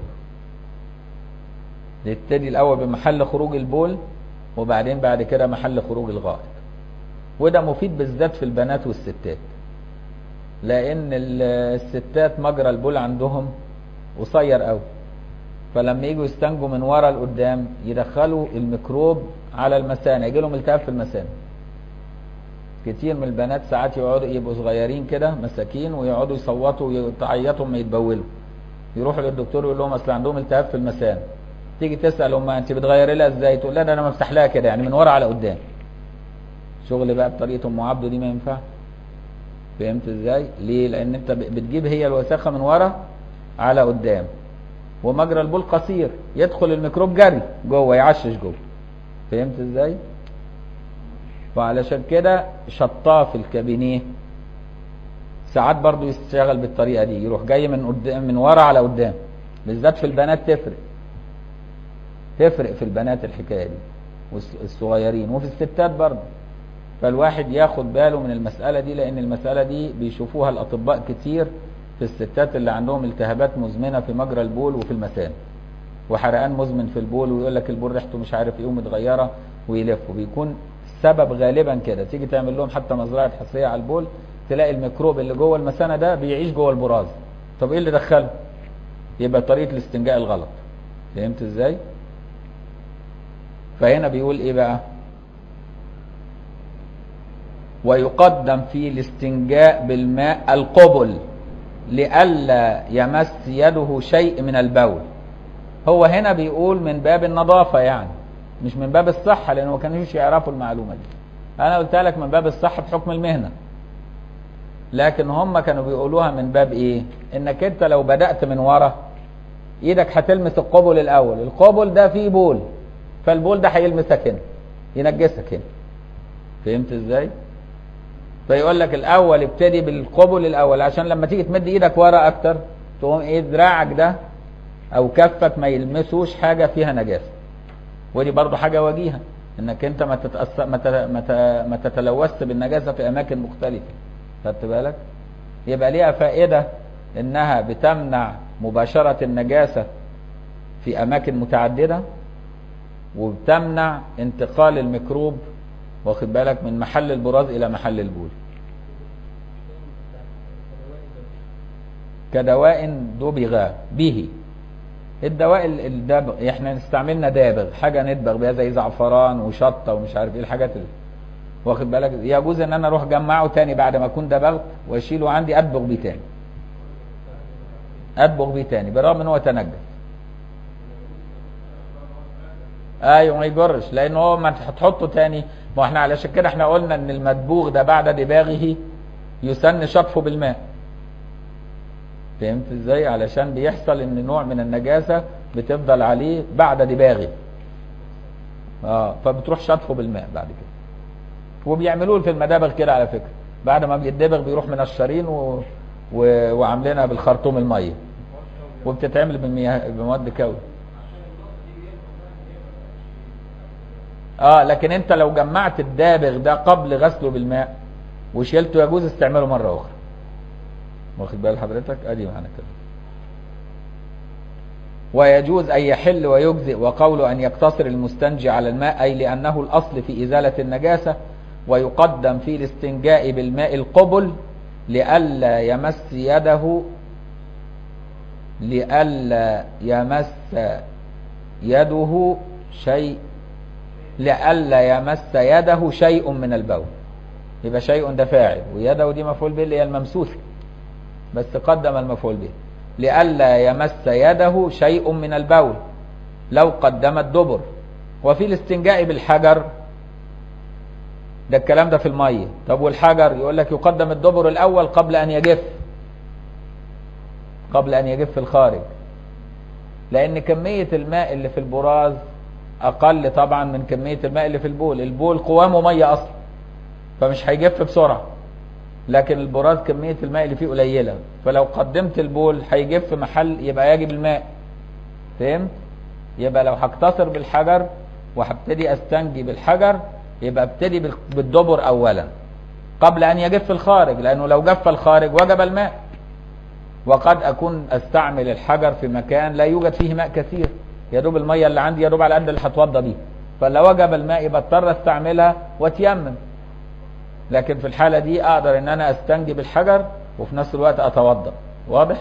تبتدي الأول بمحل خروج البول وبعدين بعد كده محل خروج الغائط وده مفيد بالذات في البنات والستات لان الستات مجرى البول عندهم قصير قوي فلما يجوا يستنجوا من ورا لقدام يدخلوا الميكروب على المثانه يجي لهم التهاب في المثانه كتير من البنات ساعات يقعدوا يبقوا صغيرين كده مساكين ويقعدوا يصوتوا ويعيطوا ما يتبولوا يروحوا للدكتور يقول لهم اصل عندهم التهاب في المثانه تيجي تسال امها انت بتغيري لها ازاي تقول لها ده انا مفتح لها كده يعني من ورا على قدام شغل بقى بطريقه ام عبده دي ما ينفعش فهمت ازاي ليه لان انت بتجيب هي الوساخه من ورا على قدام ومجرى البول قصير يدخل الميكروب جري جوه يعشش جوه فهمت ازاي وعلشان كده شطاف الكابينيه ساعات برضو يشتغل بالطريقه دي يروح جاي من قدام من ورا على قدام بالذات في البنات تفرق تفرق في البنات الحكايه دي والصغيرين وفي الستات برضه فالواحد ياخد باله من المسألة دي لأن المسألة دي بيشوفوها الأطباء كتير في الستات اللي عندهم التهابات مزمنة في مجرى البول وفي المثانة وحرقان مزمن في البول ويقول لك البول ريحته مش عارف ايه ومتغيرة ويلفوا بيكون السبب غالبا كده تيجي تعمل لهم حتى مزرعة حساسية على البول تلاقي الميكروب اللي جوه المثانة ده بيعيش جوه البراز طب ايه اللي دخله؟ يبقى طريقة الاستنجاء الغلط فهمت ازاي؟ فهنا بيقول ايه بقى؟ ويقدم في الاستنجاء بالماء القبل لئلا يمس يده شيء من البول هو هنا بيقول من باب النظافة يعني مش من باب الصحة لأنه ما كانوش يعرفوا المعلومة دي أنا قلت لك من باب الصحة بحكم المهنة لكن هم كانوا بيقولوها من باب إيه إنك أنت لو بدأت من ورا إيدك هتلمس القبل الأول القبل ده فيه بول فالبول ده هيلمسك هنا ينجسك هنا فهمت إزاي؟ فيقول لك الاول ابتدي بالقبل الاول عشان لما تيجي تمد ايدك ورا اكتر تقوم ايه دراعك ده او كفك ما يلمسوش حاجه فيها نجاسه ودي برضو حاجه وجيهه انك انت ما تتأثر ما, ت... ما, ت... ما تتلوثت بالنجاسه في اماكن مختلفه خدت بالك يبقى ليها فائده انها بتمنع مباشره النجاسه في اماكن متعدده وبتمنع انتقال الميكروب واخد بالك من محل البراز الى محل البول كدواء دبغ به الدواء الدبغ احنا استعملنا دابغ حاجه ندبغ بيها زي زعفران وشطه ومش عارف ايه الحاجات اللي واخد بالك يجوز ان انا اروح اجمعه تاني بعد ما اكون دبغت واشيله عندي ادبغ بيه تاني ادبغ بيه تاني بالرغم ان هو تنجس ايوه ما يجرش لان هو ما هتحطه تاني ما احنا علشان كده احنا قلنا ان المدبوغ ده بعد دباغه يسن شطفه بالماء فهمت ازاي علشان بيحصل ان نوع من النجاسه بتفضل عليه بعد دباغه اه فبتروح شطفه بالماء بعد كده وبيعملوه في المدابغ كده على فكره بعد ما بيتدبغ بيروح منشرين و... و... وعاملينها بالخرطوم الميه وبتتعمل بالمياه بمواد كوي اه لكن انت لو جمعت الدابغ ده قبل غسله بالماء وشيلته يجوز استعماله مرة اخرى واخد بال حضرتك ادي معنى كده ويجوز أن يحل ويجزئ وقول أن يقتصر المستنجي على الماء أي لأنه الأصل في إزالة النجاسة ويقدم في الاستنجاء بالماء القبل لئلا يمس يده لئلا يمس يده شيء لئلا يمس يده شيء من البول يبقى شيء ده فاعل ويده دي مفعول به اللي هي الممسوسه بس قدم المفعول به لئلا يمس يده شيء من البول لو قدم الدبر وفي الاستنجاء بالحجر ده الكلام ده في المية طب والحجر يقول لك يقدم الدبر الأول قبل أن يجف قبل أن يجف الخارج لأن كمية الماء اللي في البراز أقل طبعا من كمية الماء اللي في البول البول قوامه مية أصلا فمش هيجف بسرعة لكن البراز كمية الماء اللي فيه قليلة فلو قدمت البول هيجف محل يبقى يجب الماء فهمت يبقى لو هقتصر بالحجر وهبتدي استنجي بالحجر يبقى ابتدي بال- بالدبر اولا قبل ان يجف الخارج لانه لو جف الخارج وجب الماء وقد اكون استعمل الحجر في مكان لا يوجد فيه ماء كثير يا دوب الميه اللي عندي يا دوب على قد اللي هتوضى بيه فلو وجب الماء يبقى اضطر استعملها واتيمم لكن في الحالة دي أقدر إن أنا أستنجي بالحجر وفي نفس الوقت أتوضأ واضح؟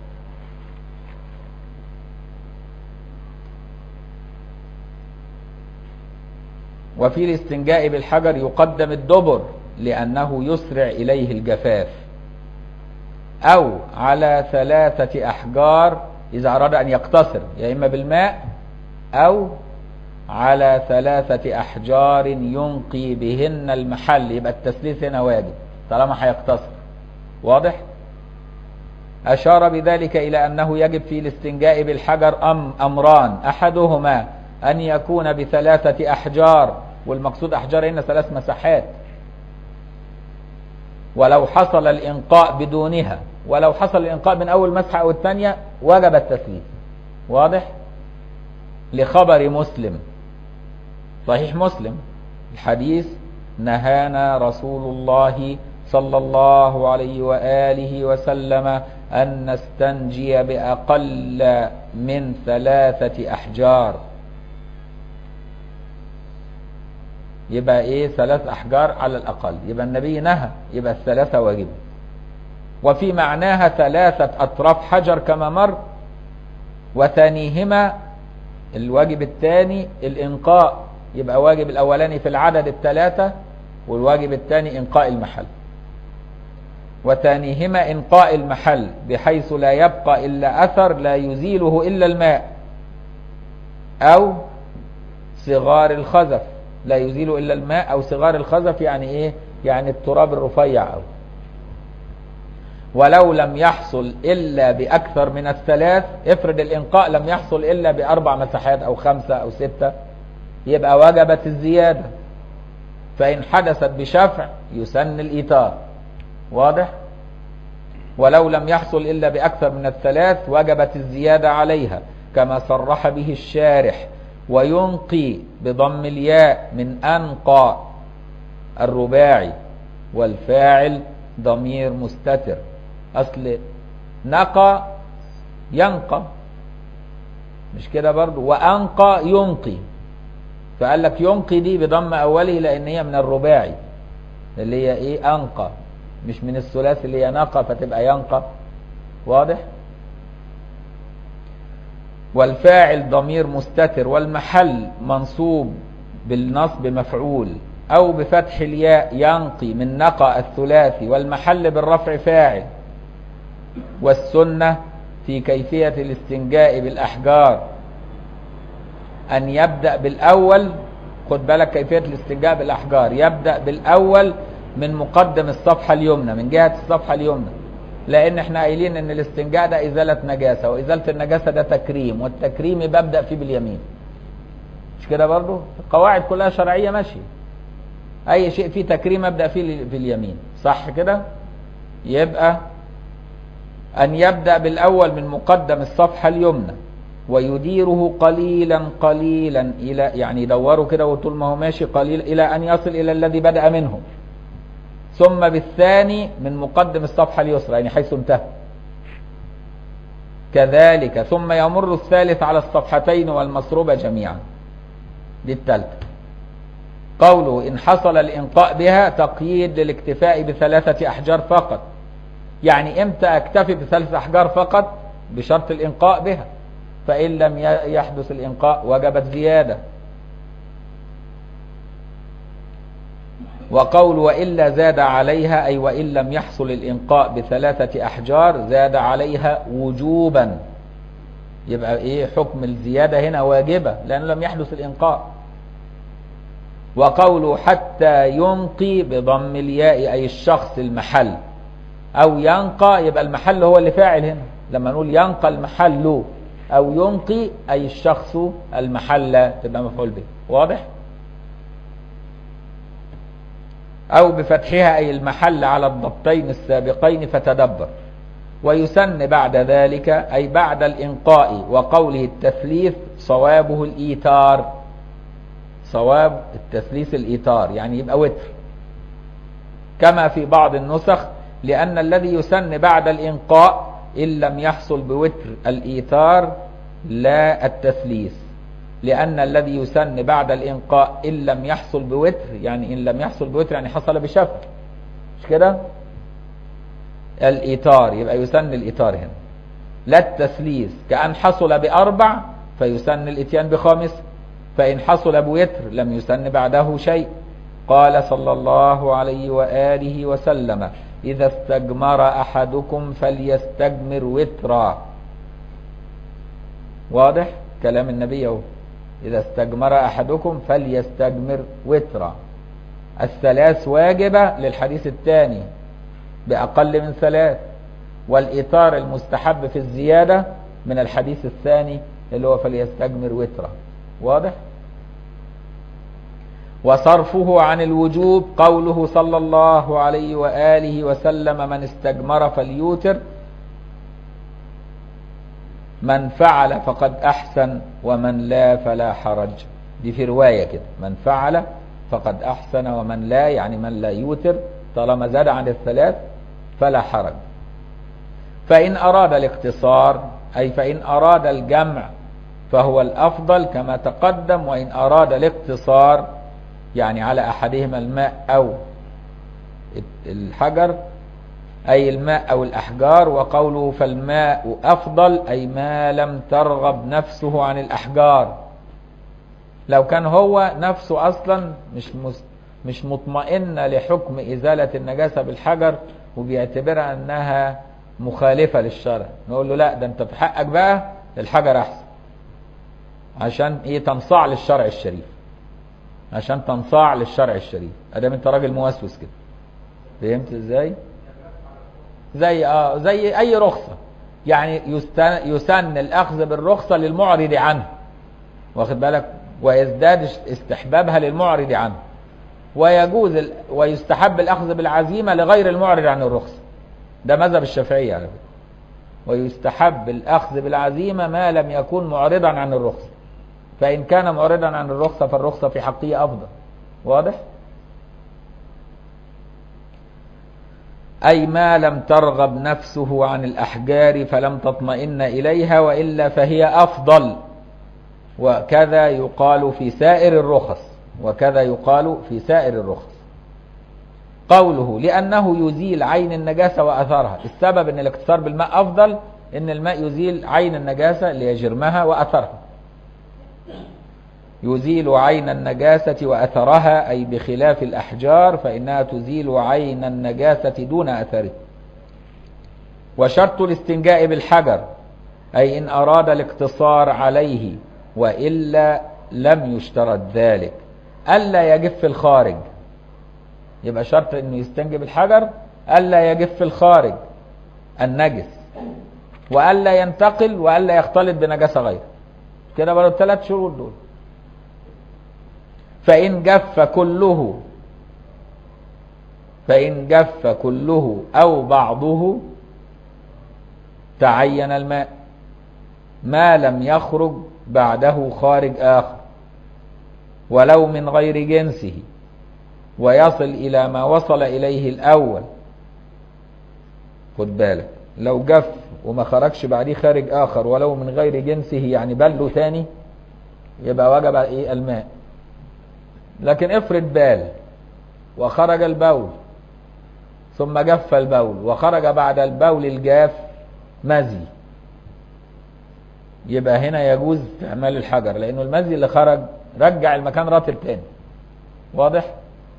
وفي الاستنجاء بالحجر يقدم الدبر لأنه يسرع إليه الجفاف أو على ثلاثة أحجار إذا أراد أن يقتصر يا إما بالماء أو على ثلاثة أحجار ينقي بهن المحل يبقى التثليث هنا واجب طالما هيقتصر واضح؟ أشار بذلك إلى أنه يجب في الاستنجاء بالحجر أم أمران أحدهما أن يكون بثلاثة أحجار والمقصود أحجار هنا ثلاث مساحات ولو حصل الإنقاء بدونها ولو حصل الإنقاء من أول مسحة أو الثانية وجب التثليث واضح؟ لخبر مسلم صحيح مسلم الحديث نهانا رسول الله صلى الله عليه وآله وسلم أن نستنجي بأقل من ثلاثة أحجار يبقى ايه ثلاث أحجار على الأقل يبقى النبي نهى يبقى الثلاثة واجبة وفي معناها ثلاثة أطراف حجر كما مر وثانيهما الواجب الثاني الإنقاء يبقى واجب الأولاني في العدد الثلاثة والواجب الثاني إنقاء المحل وثانيهما إنقاء المحل بحيث لا يبقى إلا أثر لا يزيله إلا الماء أو صغار الخزف لا يزيل إلا الماء أو صغار الخزف يعني إيه يعني التراب الرفيع أو ولو لم يحصل إلا بأكثر من الثلاث افرض الإنقاء لم يحصل إلا بأربع مساحات أو خمسة أو ستة يبقى وجبت الزيادة فإن حدثت بشفع يسن الإيتار واضح ولو لم يحصل إلا بأكثر من الثلاث وجبت الزيادة عليها كما صرح به الشارح وينقي بضم الياء من أنقى الرباعي والفاعل ضمير مستتر أصل نقى ينقى مش كده برضو وأنقى ينقي فقال لك ينقي دي بضم أوله لأن هي من الرباعي اللي هي إيه أنقى مش من الثلاثي اللي هي نقى فتبقى ينقى واضح والفاعل ضمير مستتر والمحل منصوب بالنصب مفعول أو بفتح الياء ينقي من نقى الثلاثي والمحل بالرفع فاعل والسنة في كيفية الاستنجاء بالأحجار أن يبدأ بالأول خد بالك كيفية الاستنجاء بالأحجار يبدأ بالأول من مقدم الصفحة اليمنى من جهة الصفحة اليمنى لأن احنا قايلين إن الاستنجاء ده إزالة نجاسة وإزالة النجاسة ده تكريم والتكريم ببدأ فيه باليمين مش كده برضو القواعد كلها شرعية ماشية أي شيء فيه تكريم أبدأ فيه في اليمين صح كده يبقى أن يبدأ بالأول من مقدم الصفحة اليمنى ويديره قليلا قليلا إلى يعني يدوره كده وطول ما هو ماشي قليل إلى أن يصل إلى الذي بدأ منه ثم بالثاني من مقدم الصفحة اليسرى يعني حيث انتهى كذلك ثم يمر الثالث على الصفحتين والمصروبة جميعا دي الثالثة قوله إن حصل الإنقاء بها تقييد للاكتفاء بثلاثة أحجار فقط يعني إمتى أكتفي بثلاثة أحجار فقط بشرط الإنقاء بها فإن لم يحدث الإنقاء وجبت زيادة وقول وإلا زاد عليها أي وإن لم يحصل الإنقاء بثلاثة أحجار زاد عليها وجوبا يبقى إيه حكم الزيادة هنا واجبة لأنه لم يحدث الإنقاء وقوله حتى ينقي بضم الياء أي الشخص المحل أو ينقى يبقى المحل هو اللي فاعل هنا لما نقول ينقى المحل أو ينقي أي الشخص المحل تبقى مفعول به واضح؟ أو بفتحها أي المحل على الضبطين السابقين فتدبر ويسن بعد ذلك أي بعد الإنقاء وقوله التثليث صوابه الإيتار صواب التثليث الإيتار يعني يبقى وتر كما في بعض النسخ لأن الذي يسن بعد الإنقاء إن لم يحصل بوتر الإيتار لا التثليث لأن الذي يسن بعد الإنقاء إن لم يحصل بوتر يعني إن لم يحصل بوتر يعني حصل بشفع مش كده الإيتار يبقى يسن الإيتار هنا لا التثليث كأن حصل بأربع فيسن الإتيان بخامس فإن حصل بوتر لم يسن بعده شيء قال صلى الله عليه وآله وسلم إذا استجمر أحدكم فليستجمر وترا واضح كلام النبي اهو إذا استجمر أحدكم فليستجمر وترا الثلاث واجبة للحديث الثاني بأقل من ثلاث والإطار المستحب في الزيادة من الحديث الثاني اللي هو فليستجمر وترا واضح وصرفه عن الوجوب قوله صلى الله عليه وآله وسلم من استجمر فليوتر من فعل فقد أحسن ومن لا فلا حرج دي في رواية كده من فعل فقد أحسن ومن لا يعني من لا يوتر طالما زاد عن الثلاث فلا حرج فإن أراد الاقتصار أي فإن أراد الجمع فهو الأفضل كما تقدم وإن أراد الاقتصار يعني على أحدهما الماء أو الحجر أي الماء أو الأحجار وقوله فالماء أفضل أي ما لم ترغب نفسه عن الأحجار لو كان هو نفسه أصلا مش مش مطمئنة لحكم إزالة النجاسة بالحجر وبيعتبرها أنها مخالفة للشرع نقول له لا ده أنت في حقك بقى الحجر أحسن عشان إيه تنصاع للشرع الشريف عشان تنصاع للشرع الشريف ادام انت راجل موسوس كده فهمت ازاي زي اه زي اي رخصه يعني يستن يسن الاخذ بالرخصه للمعرض عنه واخد بالك ويزداد استحبابها للمعرض عنه ويجوز ال... ويستحب الاخذ بالعزيمه لغير المعرض عن الرخصه ده مذهب الشافعيه على فكره ويستحب الاخذ بالعزيمه ما لم يكن معرضا عن الرخصه فإن كان معرضا عن الرخصة فالرخصة في حقه أفضل واضح؟ أي ما لم ترغب نفسه عن الأحجار فلم تطمئن إليها وإلا فهي أفضل وكذا يقال في سائر الرخص وكذا يقال في سائر الرخص قوله لأنه يزيل عين النجاسة وأثرها السبب أن الاقتصار بالماء أفضل أن الماء يزيل عين النجاسة اللي هي جرمها وأثرها يزيل عين النجاسة وأثرها أي بخلاف الأحجار فإنها تزيل عين النجاسة دون أثره وشرط الاستنجاء بالحجر أي إن أراد الاقتصار عليه وإلا لم يشترط ذلك ألا يجف الخارج يبقى شرط أنه يستنجي بالحجر ألا يجف الخارج النجس وألا ينتقل وألا يختلط بنجاسة غيره كده برضه الثلاث شروط دول فإن جف كله فإن جف كله أو بعضه تعين الماء ما لم يخرج بعده خارج آخر ولو من غير جنسه ويصل إلى ما وصل إليه الأول خد بالك لو جف وما خرجش بعديه خارج آخر ولو من غير جنسه يعني بله تاني يبقى وجب إيه الماء لكن افرض بال وخرج البول ثم جف البول وخرج بعد البول الجاف مزي يبقى هنا يجوز استعمال الحجر لانه المزي اللي خرج رجع المكان رطب تاني واضح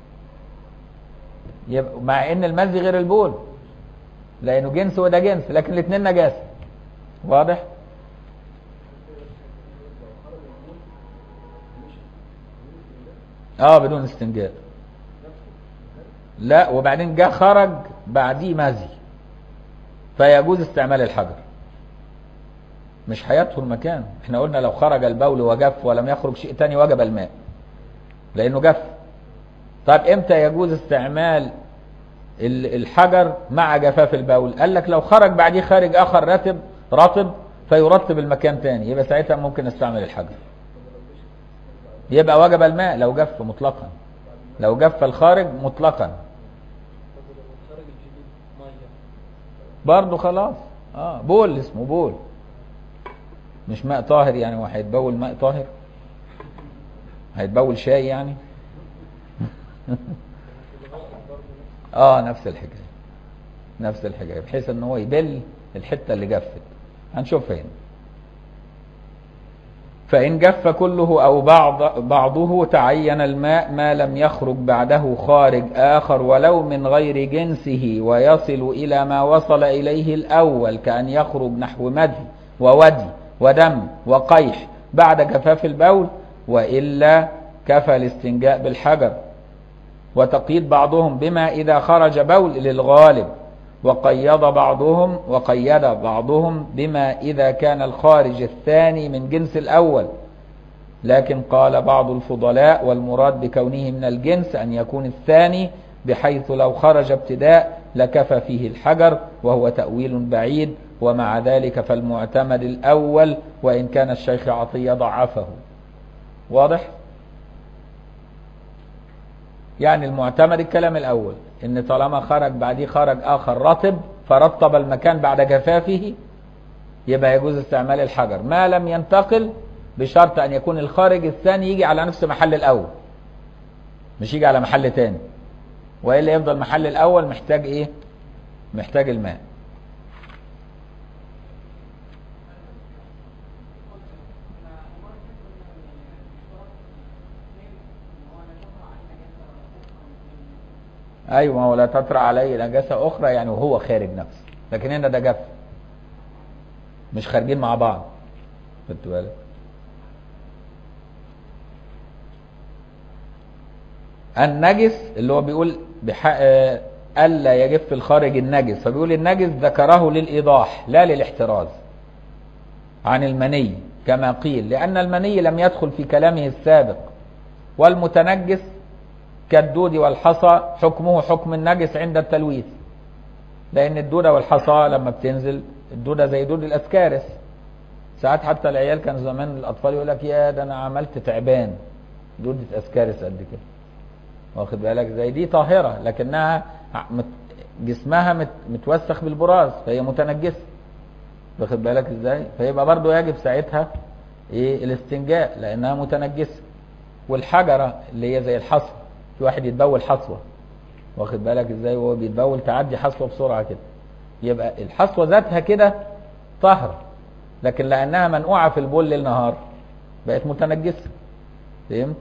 يبقى مع ان المزي غير البول لانه جنس وده جنس لكن الاثنين نجاسه واضح اه بدون استنجاء لا وبعدين جاء خرج بعديه مزي فيجوز استعمال الحجر مش حياته المكان احنا قلنا لو خرج البول وجف ولم يخرج شيء تاني وجب الماء لانه جف طيب امتى يجوز استعمال ال- الحجر مع جفاف البول قال لك لو خرج بعديه خارج اخر رطب رطب فيرطب المكان تاني يبقى ساعتها ممكن نستعمل الحجر يبقى وجب الماء لو جف مطلقا لو جف الخارج مطلقا طب ولو خرج الجديد ميه برضه خلاص اه بول اسمه بول مش ماء طاهر يعني هو هيتبول ماء طاهر هيتبول شاي يعني اه نفس الحكايه نفس الحكايه بحيث ان هو يبل الحته اللي جفت هنشوفها هنا فإن جف كله أو بعض بعضه تعين الماء ما لم يخرج بعده خارج آخر ولو من غير جنسه ويصل إلى ما وصل إليه الأول كأن يخرج نحو مدي وودي ودم وقيح بعد جفاف البول وإلا كفى الاستنجاء بالحجر وتقييد بعضهم بما إذا خرج بول للغالب وقيد بعضهم وقيد بعضهم بما إذا كان الخارج الثاني من جنس الأول لكن قال بعض الفضلاء والمراد بكونه من الجنس أن يكون الثاني بحيث لو خرج ابتداء لكفى فيه الحجر وهو تأويل بعيد ومع ذلك فالمعتمد الأول وإن كان الشيخ عطية ضعفه واضح؟ يعني المعتمد الكلام الأول إن طالما خرج بعديه خرج آخر رطب فرطب المكان بعد جفافه يبقى يجوز استعمال الحجر ما لم ينتقل بشرط أن يكون الخارج الثاني يجي على نفس محل الأول مش يجي على محل تاني وإلا يفضل محل الأول محتاج إيه محتاج الماء ايوه ما هو لا تطرأ عليه نجاسه اخرى يعني وهو خارج نفسه لكن هنا ده جف مش خارجين مع بعض خدت بالك النجس اللي هو بيقول بحق آه، الا يجف الخارج النجس فبيقول النجس ذكره للايضاح لا للاحتراز عن المني كما قيل لان المني لم يدخل في كلامه السابق والمتنجس كالدود والحصى حكمه حكم النجس عند التلويث لان الدودة والحصى لما بتنزل الدودة زي دود الاسكارس ساعات حتى العيال كان زمان الاطفال يقول لك يا ده انا عملت تعبان دودة اسكارس قد كده واخد بالك زي دي طاهرة لكنها مت- جسمها مت- متوسخ بالبراز فهي متنجسة واخد بالك ازاي فيبقى برضو يجب ساعتها ايه الاستنجاء لانها متنجسة والحجرة اللي هي زي الحصوة في واحد يتبول حصوة واخد بالك ازاي وهو بيتبول تعدي حصوة بسرعة كده يبقى الحصوة ذاتها كده طهر لكن لانها منقوعة في البول ليل نهار بقت متنجسة فهمت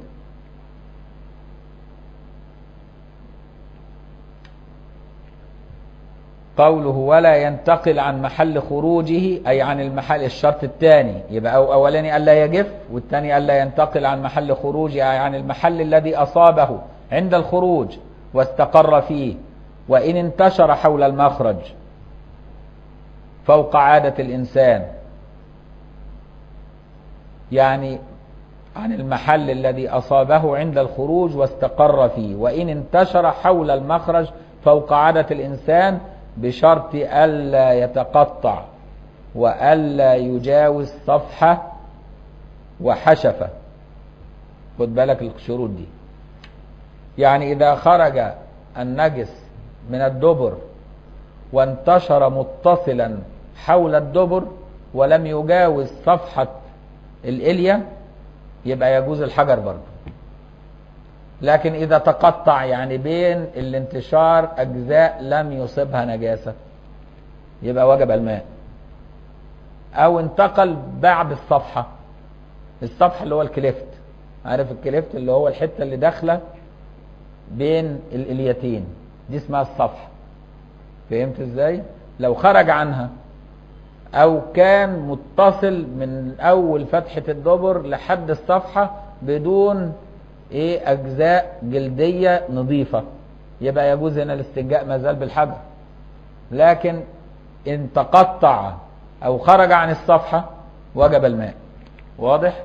قوله ولا ينتقل عن محل خروجه أي عن المحل الشرط الثاني يبقى أو أولاني ألا يجف والثاني ألا ينتقل عن محل خروجه أي عن المحل الذي أصابه عند الخروج واستقر فيه وإن انتشر حول المخرج فوق عادة الإنسان يعني عن المحل الذي أصابه عند الخروج واستقر فيه وإن انتشر حول المخرج فوق عادة الإنسان بشرط ألا يتقطع وألا يجاوز صفحة وحشفة خد بالك الشروط دي يعني إذا خرج النجس من الدبر وانتشر متصلا حول الدبر ولم يجاوز صفحة الإلية يبقى يجوز الحجر برضه لكن إذا تقطع يعني بين الانتشار أجزاء لم يصبها نجاسة يبقى وجب الماء أو انتقل بعد الصفحة الصفحة اللي هو الكليفت عارف الكليفت اللي هو الحتة اللي داخلة بين الإليتين دي اسمها الصفحة فهمت ازاي لو خرج عنها او كان متصل من اول فتحة الدبر لحد الصفحة بدون ايه اجزاء جلدية نظيفة يبقى يجوز هنا الاستنجاء ما زال بالحجر لكن ان تقطع او خرج عن الصفحة وجب الماء واضح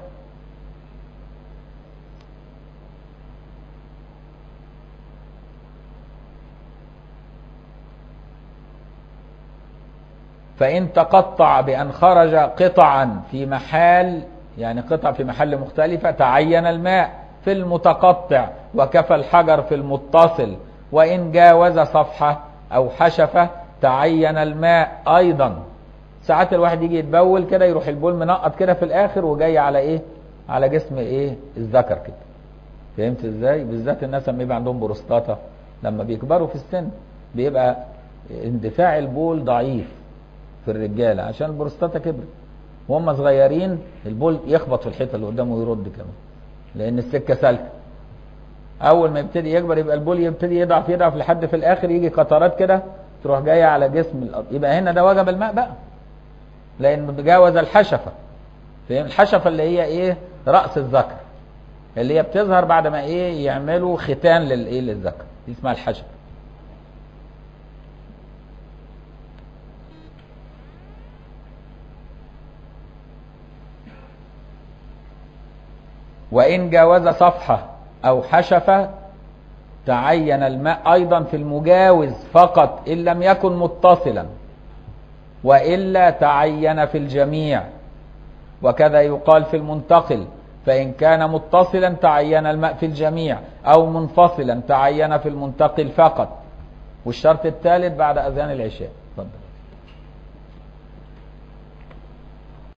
فإن تقطع بأن خرج قطعا في محال يعني قطع في محل مختلفة تعين الماء في المتقطع وكفى الحجر في المتصل وإن جاوز صفحة أو حشفة تعين الماء أيضا ساعات الواحد يجي يتبول كده يروح البول منقط كده في الآخر وجاي على إيه على جسم إيه الذكر كده فهمت إزاي بالذات الناس لما يبقى عندهم بروستاتا لما بيكبروا في السن بيبقى اندفاع البول ضعيف في الرجاله عشان البروستاتا كبرت وهم صغيرين البول يخبط في الحيطه اللي قدامه ويرد كمان لان السكه سالكه اول ما يبتدي يكبر يبقى البول يبتدي يضعف يضعف لحد في الاخر يجي قطرات كده تروح جايه على جسم الأرض. يبقى هنا ده وجب الماء بقى لان تجاوز الحشفه فاهم الحشفه اللي هي ايه راس الذكر اللي هي بتظهر بعد ما ايه يعملوا ختان للايه للذكر دي اسمها الحشفه وإن جاوز صفحة أو حشفة تعين الماء أيضا في المجاوز فقط إن لم يكن متصلا وإلا تعين في الجميع وكذا يقال في المنتقل فإن كان متصلا تعين الماء في الجميع أو منفصلا تعين في المنتقل فقط والشرط الثالث بعد أذان العشاء